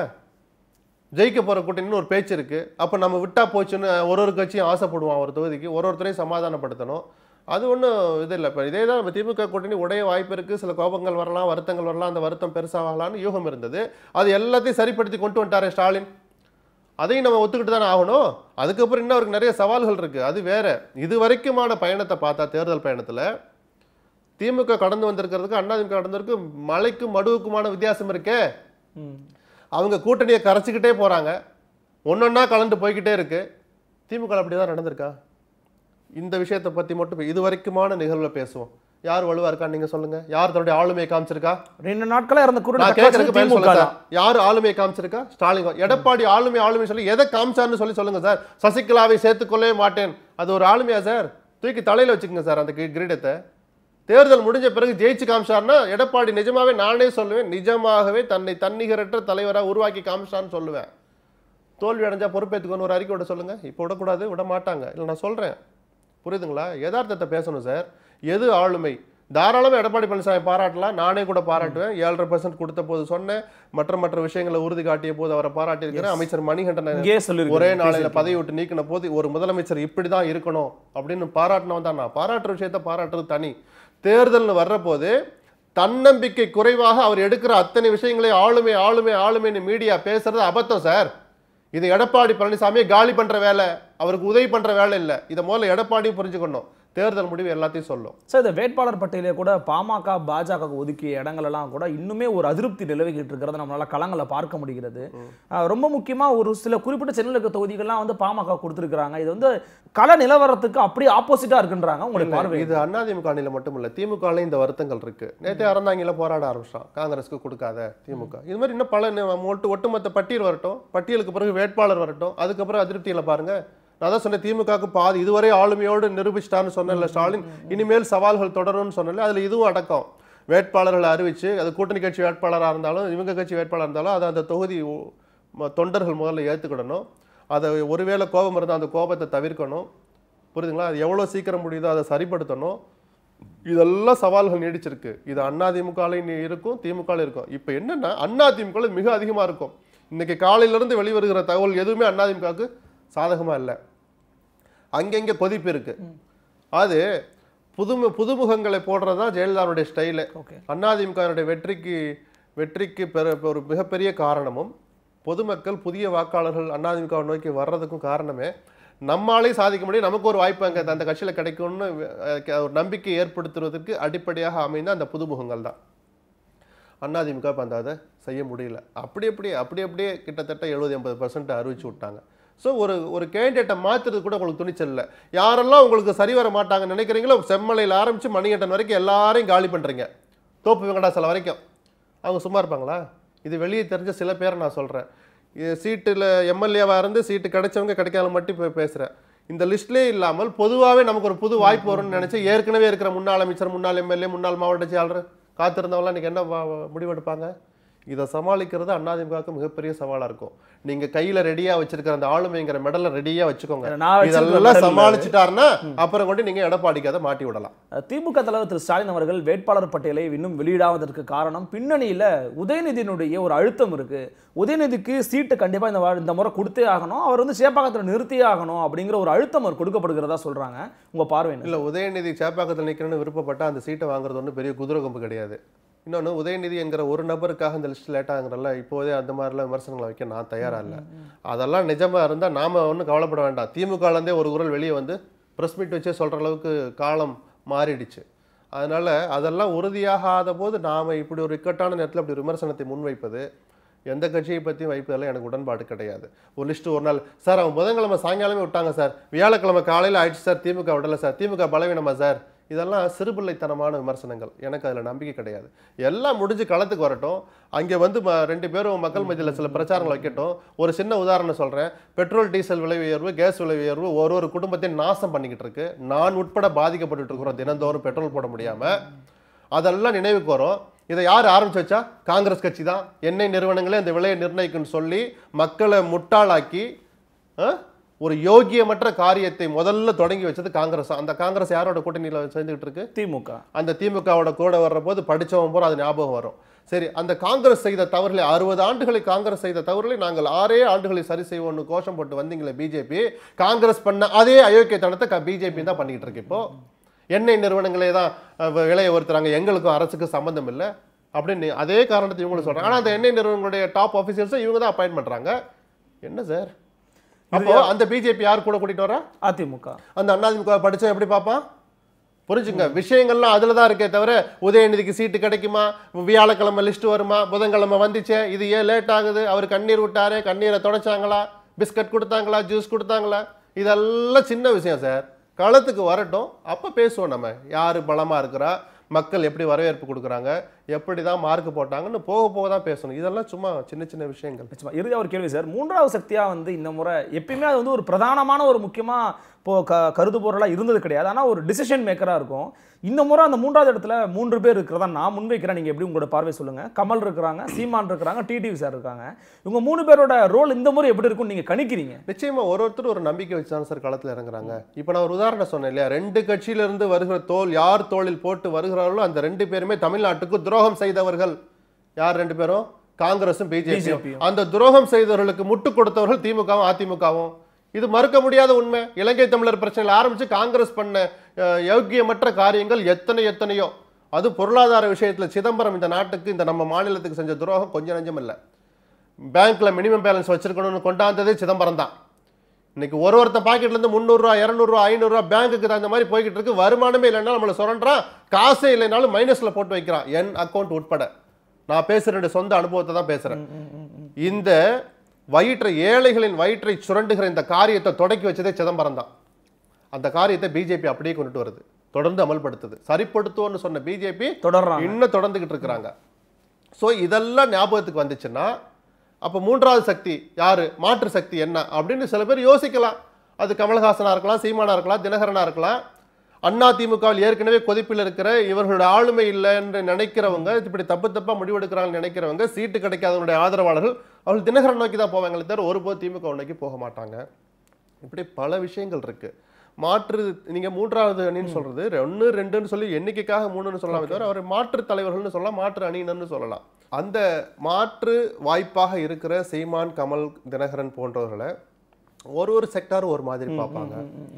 ஜெயிக்க போற கூட்டணின்னு ஒரு பேச்சு இருக்கு அப்ப நம்ம விட்டா போச்சுன்னு ஒரு ஒரு கட்சியும் ஆசைப்படுவான் ஒரு தொகுதிக்கு ஒரு ஒருத்தரையும் சமாதானப்படுத்தணும் அது ஒண்ணும் இது இல்லை இப்போ இதே தான் நம்ம திமுக கூட்டணி உடைய வாய்ப்பு இருக்கு சில கோபங்கள் வரலாம் வருத்தங்கள் வரலாம் அந்த வருத்தம் பெருசாகலாம்னு யூகம் இருந்தது அது எல்லாத்தையும் சரிப்படுத்தி கொண்டு வந்துட்டாரே ஸ்டாலின் அதையும் நம்ம ஒத்துக்கிட்டு தானே ஆகணும் அதுக்கப்புறம் இன்னும் அவருக்கு நிறைய சவால்கள் இருக்கு அது வேற இது வரைக்குமான பயணத்தை பார்த்தா தேர்தல் பயணத்துல திமுக கடந்து வந்திருக்கிறதுக்கு அதிமுக கடந்திருக்கு மலைக்கும் மடுவுக்குமான வித்தியாசம் இருக்கே ம். அவங்க கூட்டணியை கரைச்சிக்கிட்டே போறாங்க ஒன்னொன்னா கலந்து போய்க்கிட்டே இருக்கு திமுக அப்படி தான் நடந்திருக்கா இந்த விஷயத்தை பத்தி மட்டும் இப்ப இது வரைக்குமான நிகழ்வுல பேசுவோம் யார் வலுவா இருக்கான்னு நீங்க சொல்லுங்க யார் தன்னுடைய ஆளுமையை காமிச்சிருக்கா ரெண்டு நாட்களா இருந்த கூட்டணி நான் தக்க கேட்கறதுக்கு வச்சது பதில் திமுக சொல்லுங்க தான் சார். யார் ஆளுமையை காமிச்சிருக்கா ஸ்டாலின் எடப்பாடி ஆளுமை ஆளுமை சொல்லி எதை காமிச்சார்னு சொல்லி சொல்லுங்க சார் சசிகலாவை சேர்த்துக்கொள்ளவே மாட்டேன் அது ஒரு ஆளுமையா சார் தூக்கி தலையில வச்சுக்கோங்க சார் அந்த கி- கிரீடத்தை தேர்தல் முடிஞ்ச பிறகு ஜெயிச்சு காமிச்சார்னா எடப்பாடி நிஜமாவே நானே சொல்லுவேன் நிஜமாகவே தன்னை தன்னிகரற்ற தலைவரா உருவாக்கி காமிச்சான்னு சொல்லுவேன் தோல்வி அடைஞ்சா பொறுப்பேற்றுக்கணும் ஒரு அறிக்கை விட சொல்லுங்க இப்போ விடக்கூடாது விட மாட்டாங்க இல்லை நான் சொல்றேன் புரியுதுங்களா யதார்த்தத்தை பேசணும் சார் எது ஆளுமை தாராளமாக எடப்பாடி பழனிசாமி பாராட்டலாம் நானே கூட பாராட்டுவேன் ஏழரை பர்சன்ட் கொடுத்த போது சொன்னேன் மற்ற மற்ற விஷயங்களை உறுதி காட்டிய போது அவரை பாராட்டியிருக்கிறேன் அமைச்சர் மணிகண்டன் இங்கே சொல்லிருக்கீங்க. ஒரே நாளையில பதவி விட்டு நீக்கின போது ஒரு முதலமைச்சர் இப்படி தான் இருக்கணும் அப்படின்னு பாராட்டினவன் தான் நான் பாராட்டுற விஷயத்த பாராட்டுறது தனி தேர்தல்னு வர்ற போது தன்னம்பிக்கை குறைவாக அவர் எடுக்கிற அத்தனை விஷயங்களை ஆளுமை ஆளுமை ஆளுமைன்னு மீடியா பேசுறது அபத்தம் சார் இது எடப்பாடி பழனிசாமியை காலி பண்ற வேலை அவருக்கு உதவி பண்ற வேலை இல்லை இதை முதல்ல எடப்பாடியும் புரிஞ்சுக்கணும் தேர்தல் முடிவு எல்லாத்தையும் சொல்லும் சார் இந்த வேட்பாளர் பட்டியலே கூட பாமக பாஜக ஒதுக்கிய இடங்கள் எல்லாம் கூட இன்னுமே ஒரு அதிருப்தி நிலவிக்கிட்டு இருக்கிறத நம்மளால களங்களை பார்க்க முடிகிறது அஹ் ரொம்ப முக்கியமா ஒரு சில குறிப்பிட்ட சென்னையில் இருக்க தொகுதிகள்லாம் வந்து பாமக கொடுத்துருக்காங்க இது வந்து கள நிலவரத்துக்கு அப்படியே ஆப்போசிட்டா இருக்குன்றாங்க உங்களுடைய பார்வை இது அதிமுக அணியில மட்டும் இல்ல திமுகலையும் இந்த வருத்தங்கள் இருக்கு நேற்று அறந்தாங்கில போராட ஆரம்பிச்சிட்டான் காங்கிரஸ்க்கு கொடுக்காத திமுக இது மாதிரி இன்னும் பல நி- ஒட்டு ஒட்டுமொத்த பட்டியல் வரட்டும் பட்டியலுக்கு பிறகு வேட்பாளர் வரட்டும் அதுக்கப்புறம் அதிருப்தியில பாருங்க நான் தான் சொன்னேன் திமுகவுக்கு பாதி இதுவரை ஆளுமையோடு நிரூபிச்சிட்டான்னு சொன்னேன்ல ஸ்டாலின் இனிமேல் சவால்கள் தொடரும்னு சொன்னல அதுல இதுவும் அடக்கம் வேட்பாளர்களை அறிவிச்சு அது கூட்டணி கட்சி வேட்பாளராக இருந்தாலும் இவங்க கட்சி வேட்பாளர் இருந்தாலும் அதை அந்த தொகுதி உ- ம- தொண்டர்கள் முதல்ல ஏற்றுக்கிடணும் அதை ஒருவேளை கோபம் இருந்தால் அந்த கோபத்தை தவிர்க்கணும் புரியுதுங்களா அது எவ்வளோ சீக்கிரம் முடியுதோ அதை சரிப்படுத்தணும் இதெல்லாம் சவால்கள் நீடிச்சிருக்கு இது அதிமுகலையும் இருக்கும் திமுகலையும் இருக்கும் இப்போ என்னன்னா அதிமுக மிக அதிகமாக இருக்கும் இன்னைக்கு காலையிலேருந்து வெளிவருகிற தகவல் எதுவுமே அதிமுகவுக்கு சாதகமாக இல்லை அங்கங்கே கொதிப்பு இருக்கு அது புதுமு புதுமுகங்களை போடுறது தான் ஜெயலலிதாவுடைய ஸ்டைலு ஓகே அதிமுகவினுடைய வெற்றிக்கு வெற்றிக்கு பெற ஒரு மிகப்பெரிய காரணமும் பொதுமக்கள் புதிய வாக்காளர்கள் அதிமுகவை நோக்கி வர்றதுக்கும் காரணமே நம்மாலே சாதிக்க முடியும் நமக்கு ஒரு வாய்ப்பு அங்கே அந்த கட்சியில் கிடைக்கும்னு அஹ், ஒரு நம்பிக்கை ஏற்படுத்துவதற்கு அடிப்படையாக அமைந்த அந்த புதுமுகங்கள் தான் அதிமுக இப்போ அந்த அதை செய்ய முடியல அப்படி அப்படி அப்படி அப்படியே கிட்டத்தட்ட எழுபது எண்பது பர்சன்ட் அறிவிச்சு விட்டாங்க ஸோ ஒரு ஒரு கேண்டிடேட்டை மாற்றுறது கூட உங்களுக்கு துணிச்சல் இல்லை யாரெல்லாம் உங்களுக்கு சரி வர மாட்டாங்கன்னு நினைக்கிறீங்களோ செம்மலையில் ஆரம்பித்து மணிகண்டன் வரைக்கும் எல்லாரையும் காலி பண்ணுறீங்க தோப்பு வெங்கடாசலம் வரைக்கும் அவங்க சும்மா இருப்பாங்களா இது வெளியே தெரிஞ்ச சில பேரை நான் சொல்கிறேன் சீட்டில் எம்எல்ஏவாக இருந்து சீட்டு கிடைச்சவங்க கிடைக்காத மட்டும் இப்போ பேசுகிறேன் இந்த லிஸ்ட்லேயே இல்லாமல் பொதுவாகவே நமக்கு ஒரு புது வாய்ப்பு வரும்னு நினச்சி ஏற்கனவே இருக்கிற முன்னாள் அமைச்சர் முன்னாள் எம்எல்ஏ முன்னாள் மாவட்ட செயலாளர் காத்திருந்தவங்களாம் இன்னைக்கு என்ன வா- வா- முடிவெடுப்பாங்க இதை சமாளிக்கிறது அதிமுகவுக்கு மிகப்பெரிய சவாலாக இருக்கும் நீங்கள் கையில் ரெடியாக வச்சிருக்கிற அந்த ஆளுமைங்கிற மெடலை ரெடியாக வச்சுக்கோங்க நான் வச்சிருக்கிற இதெல்லாம் medal- சமாளிச்சுட்டாருன்னா அப்புறம் கொண்டு நீங்கள் எடப்பாடிக்கு அதை மாட்டி விடலாம் திமுக தலைவர் திரு ஸ்டாலின் அவர்கள் வேட்பாளர் பட்டியலை இன்னும் வெளியிடாததற்கு காரணம் பின்னணியில உதயநிதியினுடைய ஒரு அழுத்தம் இருக்கு உதயநிதிக்கு சீட்டு கண்டிப்பா இந்த வா- இந்த முறை கொடுத்தே ஆகணும் அவர் வந்து சேப்பாக்கத்தில் நிறுத்தியே ஆகணும் அப்படிங்கிற ஒரு அழுத்தம் அவர் கொடுக்கப்படுகிறதா சொல்றாங்க உங்க பார்வை என்ன இல்ல உதயநிதி சேப்பாக்கத்தில் நிற்கணும்னு விருப்பப்பட்டா அந்த சீட்டை வாங்குறது ஒன்றும் பெரிய குதிரை கொம்பு கிடையாது இன்னொன்று உதயநிதி என்கிற ஒரு நபருக்காக இந்த லிஸ்ட் லேட் ஆகுறல்ல இப்போதே அந்த மாதிரிலாம் விமர்சனங்களை வைக்க நான் தயாரா இல்லை அதெல்லாம் நிஜமா இருந்தா நாம ஒன்றும் கவலைப்பட வேண்டாம் திமுகலேருந்தே ஒரு குரல் வெளியே வந்து ப்ரெஸ் மீட் வச்சே சொல்ற அளவுக்கு காலம் மாறிடுச்சு அதனால அதெல்லாம் உறுதியாகாத போது நாம இப்படி ஒரு இக்கட்டான நேரத்தில் இப்படி விமர்சனத்தை முன்வைப்பது எந்த கட்சியை பற்றியும் வைப்பதில் எனக்கு உடன்பாடு கிடையாது ஒரு லிஸ்ட் ஒரு நாள் சார் அவங்க புதன்கிழமை சாயங்காலமே விட்டாங்க சார் வியாழக்கிழமை காலையில் ஆயிடுச்சு சார் திமுக விடலை சார் திமுக பலவீனமா சார் இதெல்லாம் சிறுபிள்ளைத்தனமான விமர்சனங்கள் எனக்கு அதில் நம்பிக்கை கிடையாது எல்லாம் முடிஞ்சு களத்துக்கு வரட்டும் அங்கே வந்து ம- ரெண்டு பேரும் மக்கள் மத்தியில் சில பிரச்சாரங்கள் வைக்கட்டும் ஒரு சின்ன உதாரணம் சொல்கிறேன் பெட்ரோல் டீசல் விலை உயர்வு கேஸ் விலை உயர்வு ஒரு ஒரு குடும்பத்தையும் நாசம் பண்ணிக்கிட்டு இருக்கு நான் உட்பட பாதிக்கப்பட்டுட்டு இருக்கிறோம் தினந்தோறும் பெட்ரோல் போட முடியாமல் அதெல்லாம் நினைவுக்கு வரும் இதை யார் ஆரம்பிச்சு வச்சா காங்கிரஸ் கட்சி தான் எண்ணெய் நிறுவனங்களே இந்த விலையை நிர்ணயிக்குன்னு சொல்லி மக்களை முட்டாளாக்கி ஆ, ஒரு யோகியமற்ற காரியத்தை முதல்ல தொடங்கி வச்சது காங்கிரஸ் அந்த காங்கிரஸ் யாரோட கூட்டணியில் சேர்ந்துக்கிட்டு இருக்கு திமுக அந்த திமுகவோட கூட வர்ற போது படிச்சவன் போற அது ஞாபகம் வரும் சரி அந்த காங்கிரஸ் செய்த தவறுகளை அறுபது ஆண்டுகளை காங்கிரஸ் செய்த தவறுகளை நாங்கள் ஆறே ஆண்டுகளை சரி செய்வோம்னு கோஷம் போட்டு வந்தீங்களே பிஜேபி காங்கிரஸ் பண்ண அதே அயோக்கியத்தனத்தை பிஜேபி தான் பண்ணிக்கிட்டு இருக்கு இப்போ எண்ணெய் நிறுவனங்களே தான் அஹ், விலையை உயர்த்துறாங்க எங்களுக்கும் அரசுக்கும் சம்பந்தம் இல்லை அப்படின்னு அதே காரணத்தை இவங்களும் சொல்றாங்க ஆனா அந்த எண்ணெய் நிறுவனங்களுடைய டாப் ஆஃபீஸர்ஸை இவங்க தான் அப்பாயின்ட் பண்றாங்க என்ன சார் அப்போ அந்த பிஜேபி யார் கூட கூட்டிட்டு வரா அதிமுக அந்த அண்ணாதிமுக படிச்சா எப்படி பார்ப்பான் புரிஞ்சுங்க விஷயங்கள்லாம் அதில் தான் இருக்கே தவிர உதயநிதிக்கு சீட்டு கிடைக்குமா வியாழக்கிழமை லிஸ்ட் வருமா புதன்கிழமை வந்துச்சே இது ஏன் லேட் ஆகுது அவர் கண்ணீர் விட்டாரு கண்ணீரை தொடச்சாங்களா பிஸ்கட் கொடுத்தாங்களா ஜூஸ் கொடுத்தாங்களா இதெல்லாம் சின்ன விஷயம் சார் களத்துக்கு வரட்டும் அப்போ பேசுவோம் நம்ம யார் பலமாக இருக்கிறா மக்கள் எப்படி வரவேற்பு கொடுக்குறாங்க எப்படி தான் மார்க் போட்டாங்கன்னு போக போக தான் பேசணும் இதெல்லாம் சும்மா சின்ன சின்ன விஷயங்கள் நிச்சயமா இறுதியா ஒரு கேள்வி சார் மூன்றாவது சக்தியா வந்து இந்த முறை எப்பயுமே அது வந்து ஒரு பிரதானமான ஒரு முக்கியமா இப்போ க கருதுபொருளா இருந்தது கிடையாது ஆனா ஒரு டிசிஷன் மேக்கரா இருக்கும் இந்த முறை அந்த மூன்றாவது இடத்துல மூன்று பேர் இருக்கிறதா நான் முன்வைக்கிறேன் நீங்க எப்படி உங்களோட பார்வை சொல்லுங்க கமல் இருக்கிறாங்க சீமான் இருக்கிறாங்க டிடிவி சார் இருக்காங்க இவங்க மூணு பேரோட ரோல் இந்த முறை எப்படி இருக்கும்னு நீங்க கணிக்கிறீங்க நிச்சயமா ஒரு ஒருத்தர் ஒரு நம்பிக்கை வச்சு தான் சார் களத்தில் இறங்குறாங்க இப்போ நான் ஒரு உதாரணம் சொன்னேன் இல்லையா ரெண்டு கட்சியிலிருந்து வருகிற தோல் யார் தோளில் போட்டு வருகிறார்களோ அந்த ரெண்டு பேருமே தமிழ்நாட்டுக்கு துரோகம் செய்தவர்கள் யார் ரெண்டு பேரும் காங்கிரஸும் பிஜேபியும் BJP. அந்த துரோகம் செய்தவர்களுக்கு முட்டு கொடுத்தவர்கள் திமுகவும் அதிமுகவும் இது மறுக்க முடியாத உண்மை இலங்கை தமிழர் பிரச்சனையில் ஆரம்பிச்சு காங்கிரஸ் பண்ண அஹ், யோக்கியமற்ற காரியங்கள் எத்தனை எத்தனையோ அது பொருளாதார விஷயத்துல சிதம்பரம் இந்த நாட்டுக்கு இந்த நம்ம மாநிலத்துக்கு செஞ்ச துரோகம் கொஞ்சம் நஞ்சம் இல்லை பேங்க்ல மினிமம் பேலன்ஸ் வச்சிருக்கணும்னு கொண்டாந்ததே சிதம்பரம் தான் இன்னைக்கு ஒரு ஒருத்த பாக்கெட்ல இருந்து முந்நூறுரூவா இரநூறுவா ஐநூறுரூவா பேங்க்குக்கு தகுந்த மாதிரி போய்கிட்டு இருக்கு வருமானமே இல்லைன்னா நம்மளை சுரண்டான் காசே இல்லைனாலும் மைனஸ்ல போட்டு வைக்கிறான் என் அக்கௌண்ட் உட்பட நான் பேசுற என்னுடைய சொந்த அனுபவத்தை தான் பேசுறேன் இந்த வயிற்றை ஏழைகளின் வயிற்றை சுரண்டுகிற இந்த காரியத்தை தொடக்கி வச்சதே சிதம்பரம் தான் அந்த காரியத்தை பிஜேபி அப்படியே கொண்டுட்டு வருது தொடர்ந்து அமல்படுத்துது சரிப்படுத்துவோம்னு சொன்ன பிஜேபி தொடர்றாங்க இன்னும் தொடர்ந்துகிட்டு இருக்கிறாங்க ஸோ இதெல்லாம் ஞாபகத்துக்கு வந்துச்சுன்னா அப்போ மூன்றாவது சக்தி யாரு மாற்று சக்தி என்ன அப்படின்னு சில பேர் யோசிக்கலாம் அது கமலஹாசனா இருக்கலாம் சீமானா இருக்கலாம் தினகரனா இருக்கலாம் அண்ணா திமுகவில் ஏற்கனவே கொதிப்பில் இருக்கிற இவர்களோட ஆளுமை இல்லை என்று நினைக்கிறவங்க இப்படி தப்பு தப்பா முடிவெடுக்கிறாங்கன்னு நினைக்கிறவங்க சீட்டு கிடைக்காதவங்களுடைய ஆதரவாளர்கள் அவர்கள் தினகரன் நோக்கி தான் போவாங்களே தவிர ஒருபோது திமுக நோக்கி போக மாட்டாங்க இப்படி பல விஷயங்கள் இருக்கு மாற்று நீங்க மூன்றாவது அணின்னு சொல்றது ஒன்று ரெண்டுன்னு சொல்லி எண்ணிக்கைக்காக மூணுன்னு சொல்லலாமே தவிர அவர் மாற்று தலைவர்கள்னு சொல்லலாம் மாற்று அணியினர்னு சொல்லலாம் அந்த மாற்று வாய்ப்பாக இருக்கிற சீமான் கமல் தினகரன் போன்றவர்களை ஒரு ஒரு செக்டாரும் ஒரு மாதிரி பார்ப்பாங்க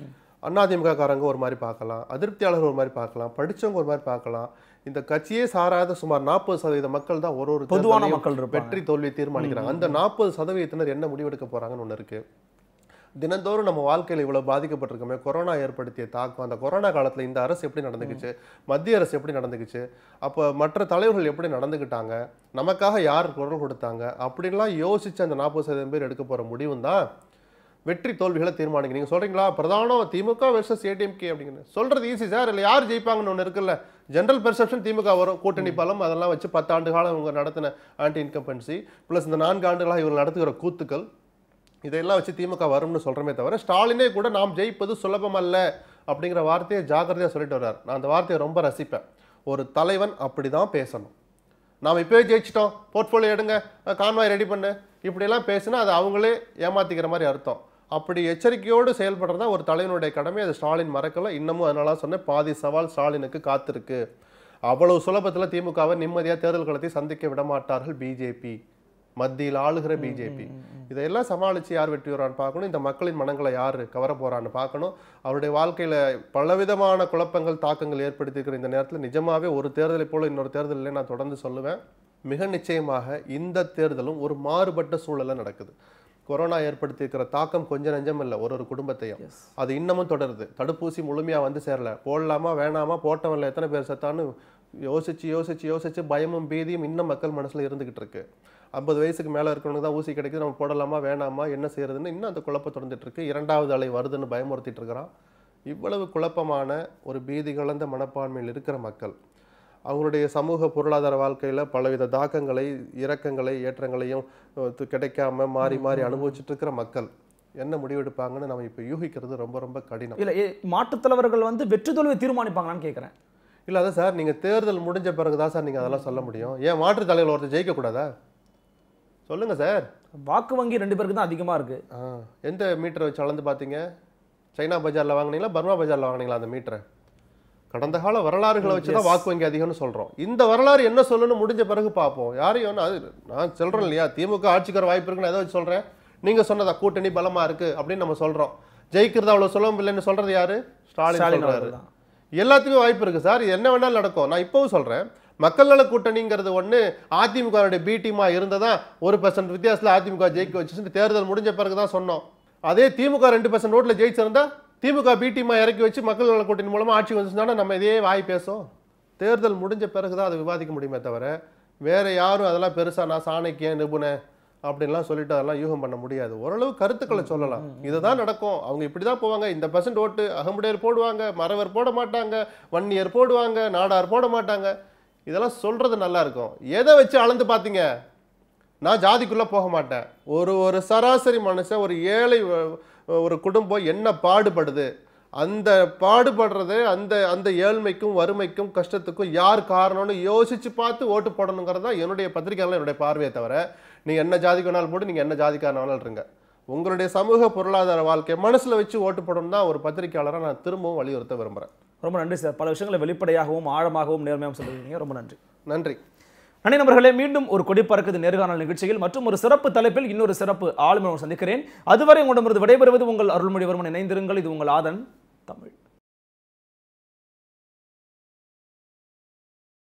அதிமுக காரங்க ஒரு மாதிரி பார்க்கலாம் அதிருப்தியாளர்கள் ஒரு மாதிரி பார்க்கலாம் படிச்சவங்க ஒரு மாதிரி பார்க்கலாம் இந்த கட்சியே சாராத சுமார் நாற்பது சதவீத மக்கள் தான் ஒரு ஒரு பொதுவான தேர்தலையும் மக்கள் இருப்பாங்க. வெற்றி தோல்வி தீர்மானிக்கிறாங்க அந்த நாற்பது சதவீதத்தினர் என்ன முடிவெடுக்க போறாங்கன்னு ஒன்று இருக்கு தினந்தோறும் நம்ம வாழ்க்கையில் இவ்வளவு பாதிக்கப்பட்டிருக்கோமே கொரோனா ஏற்படுத்திய தாக்கம் அந்த கொரோனா காலத்துல இந்த அரசு எப்படி நடந்துக்குச்சு மத்திய அரசு எப்படி நடந்துக்குச்சு அப்போ மற்ற தலைவர்கள் எப்படி நடந்துக்கிட்டாங்க நமக்காக யார் குரல் கொடுத்தாங்க அப்படின்லாம் யோசிச்சு அந்த நாற்பது சதவீதம் பேர் எடுக்க போற முடிவும் தான் வெற்றி தோல்விகளை தீர்மானிங்க நீங்க சொல்றீங்களா பிரதானம் திமுக வெர்சஸ் ஏடிஎம்கே அப்படிங்கிறது சொல்றது ஈஸி சார் இல்லை யார் ஜெயிப்பாங்கன்னு ஒன்று இருக்குல்ல ஜென்ரல் பெர்செப்ஷன் திமுக வரும் கூட்டணி பலம் அதெல்லாம் வச்சு பத்தாண்டு காலம் இவங்க நடத்தின ஆன்டி இன்கம்பன்சி ப்ளஸ் இந்த நான்கு ஆண்டுகளாக இவங்க நடத்துகிற கூத்துக்கள் இதையெல்லாம் வச்சு திமுக வரும்னு சொல்றமே தவிர ஸ்டாலினே கூட நாம் ஜெயிப்பது சுலபம் அல்ல அப்படிங்கிற வார்த்தையை ஜாக்கிரதையா சொல்லிட்டு வர்றார் நான் அந்த வார்த்தையை ரொம்ப ரசிப்பேன் ஒரு தலைவன் அப்படிதான் பேசணும் நாம் இப்போவே ஜெயிச்சிட்டோம் போர்ட்ஃபோலியோ எடுங்க கான்வாய் ரெடி பண்ணு இப்படியெல்லாம் பேசினா அது அவங்களே ஏமாத்திக்கிற மாதிரி அர்த்தம் அப்படி எச்சரிக்கையோடு செயல்படுறது தான் ஒரு தலைவனுடைய கடமை அது ஸ்டாலின் மறக்கல இன்னமும் அதனால சொன்னேன் பாதி சவால் ஸ்டாலினுக்கு காத்திருக்கு அவ்வளவு சுலபத்தில் திமுகவை நிம்மதியாக தேர்தல் களத்தை சந்திக்க விட மாட்டார்கள் பிஜேபி மத்தியில் ஆளுகிற பிஜேபி இதையெல்லாம் சமாளித்து யார் வெற்றி வரான்னு பார்க்கணும் இந்த மக்களின் மனங்களை யார் கவர போறான்னு பார்க்கணும் அவருடைய வாழ்க்கையில் பலவிதமான குழப்பங்கள் தாக்கங்கள் ஏற்படுத்தியிருக்கிற இந்த நேரத்தில் நிஜமாவே ஒரு தேர்தலை போல இன்னொரு தேர்தலில் நான் தொடர்ந்து சொல்லுவேன் மிக நிச்சயமாக இந்த தேர்தலும் ஒரு மாறுபட்ட சூழல்ல நடக்குது கொரோனா ஏற்படுத்தியிருக்கிற தாக்கம் கொஞ்சம் நஞ்சம் இல்லை ஒரு ஒரு குடும்பத்தையும் அது இன்னமும் தொடருது தடுப்பூசி முழுமையா வந்து சேரல போடலாமா வேணாமா போட்டவன்ல எத்தனை பேர் செத்தான்னு யோசிச்சு யோசிச்சு யோசிச்சு பயமும் பீதியும் இன்னும் மக்கள் மனசுல இருந்துகிட்டு இருக்கு ஐம்பது வயசுக்கு மேல இருக்கிறவங்க தான் ஊசி கிடைக்குது நம்ம போடலாமா வேணாமா என்ன செய்யறதுன்னு இன்னும் அந்த குழப்பம் தொடர்ந்துட்டு இருக்கு இரண்டாவது அலை வருதுன்னு பயமுறுத்திட்டு இருக்கிறான் இவ்வளவு குழப்பமான ஒரு பீதி கலந்த மனப்பான்மையில் இருக்கிற மக்கள் அவங்களுடைய சமூக பொருளாதார வாழ்க்கையில பலவித தாக்கங்களை இரக்கங்களை ஏற்றங்களையும் அஹ், து- கிடைக்காம மாறி மாறி அனுபவிச்சுட்டு இருக்கிற மக்கள் என்ன முடிவெடுப்பாங்கன்னு நம்ம இப்போ யூகிக்கிறது ரொம்ப ரொம்ப கடினம் இல்ல ஏ- மாற்றுத் தலைவர்கள் வந்து வெற்றி தோல்வியை தீர்மானிப்பாங்களான்னு கேட்குறேன் இல்ல அதான் சார் நீங்க தேர்தல் முடிஞ்ச பிறகு தான் சார் நீங்க அதெல்லாம் சொல்ல முடியும் ஏன் மாற்றுத் தலைவர் ஒருத்தர் ஜெயிக்க கூடாதா சொல்லுங்க சார் வாக்கு வங்கி ரெண்டு பேருக்கு தான் அதிகமா இருக்கு ஆ, எந்த மீட்டரை வச்சு அளந்து பார்த்தீங்க சைனா பஜார்ல வாங்குனீங்களா பர்மா பஜார்ல வாங்குனீங்களா அந்த மீட்டரை கடந்த கால வரலாறுகளை வச்சு தான் வாக்கு வங்கி அதிகம்னு சொல்றோம் இந்த வரலாறு என்ன சொல்லணும்னு முடிஞ்ச பிறகு பார்ப்போம் யாரையும் ஒண்ணு அது நான் சொல்றேன் இல்லையா திமுக ஆட்சிக்கு வர வாய்ப்பு இருக்குன்னு எதை வச்சு சொல்றேன் நீங்க சொன்னதா கூட்டணி பலமா இருக்கு அப்படின்னு நம்ம சொல்றோம் ஜெயிக்கிறது அவ்வளவு சுலபம் இல்லைன்னு சொல்றது யாரு ஸ்டாலின் ஸ்டாலின் சொல்றாரு அவர்கள் தான். எல்லாத்துக்குமே வாய்ப்பு இருக்கு சார் இது என்ன வேணாலும் நடக்கும் நான் இப்பவும் சொல்றேன் மக்கள் நல கூட்டணிங்கிறது ஒண்ணு அதிமுக பி டீமா இருந்ததா ஒரு பர்சன்ட் வித்தியாசத்துல அதிமுக ஜெயிக்க வச்சு தேர்தல் முடிஞ்ச பிறகு தான் சொன்னோம் அதே திமுக ரெண்டு பர்சன்ட் ஓட்டுல ஜெயிச்சிருந்தா திமுக பி டீமா இறக்கி வச்சு மக்கள் நல கூட்டணி மூலமா ஆட்சி வந்துச்சுன்னா நம்ம இதே வாய் பேசும் தேர்தல் முடிஞ்ச பிறகு தான் அதை விவாதிக்க முடியுமே தவிர வேற யாரும் அதெல்லாம் பெருசா நான் சாணக்கியன் நிபுணன் அப்படின்லாம் சொல்லிட்டு அதெல்லாம் யூகம் பண்ண முடியாது ஓரளவு கருத்துக்களை சொல்லலாம் இதுதான் நடக்கும் அவங்க இப்படி தான் போவாங்க இந்த பர்சன்ட் ஓட்டு அகமுடையர் போடுவாங்க மறவர் போட மாட்டாங்க வன்னியர் போடுவாங்க நாடார் போட மாட்டாங்க இதெல்லாம் சொல்றது நல்லா இருக்கும் எதை வச்சு அளந்து பார்த்தீங்க நான் ஜாதிக்குள்ள போக மாட்டேன் ஒரு ஒரு சராசரி மனுஷன் ஒரு ஏழை வ- ஒரு குடும்பம் என்ன பாடுபடுது அந்த பாடுபடுறது அந்த அந்த ஏழ்மைக்கும் வறுமைக்கும் கஷ்டத்துக்கும் யார் காரணம்னு யோசிச்சு பார்த்து ஓட்டு போடணுங்கிறது தான் என்னுடைய பத்திரிகையாளர் என்னுடைய பார்வையை தவிர நீ என்ன ஜாதிக்கு வேணாலும் போட்டு நீங்க என்ன ஜாதிக்காரன் வேணாலும் இருங்க உங்களுடைய சமூக பொருளாதார வாழ்க்கையை மனசுல வச்சு ஓட்டு போடணும் தான் ஒரு பத்திரிகையாளரை நான் திரும்பவும் வலியுறுத்த விரும்புறேன் ரொம்ப நன்றி சார் பல விஷயங்களை வெளிப்படையாகவும் ஆழமாகவும் நேர்மையாகவும் சொல்லியிருக்கீங்க ரொம்ப நன்றி நன்றி நன்றி நண்பர்களே மீண்டும் ஒரு கொடி பறக்குது நேர்காணல் நிகழ்ச்சியில் மற்றும் ஒரு சிறப்பு தலைப்பில் இன்னொரு சிறப்பு ஆளுமை சந்திக்கிறேன் அதுவரை உங்களிடமிருந்து விடைபெறுவது உங்கள் அருள்மொழிவர்மன் இணைந்திருங்கள் இது உங்கள் ஆதன்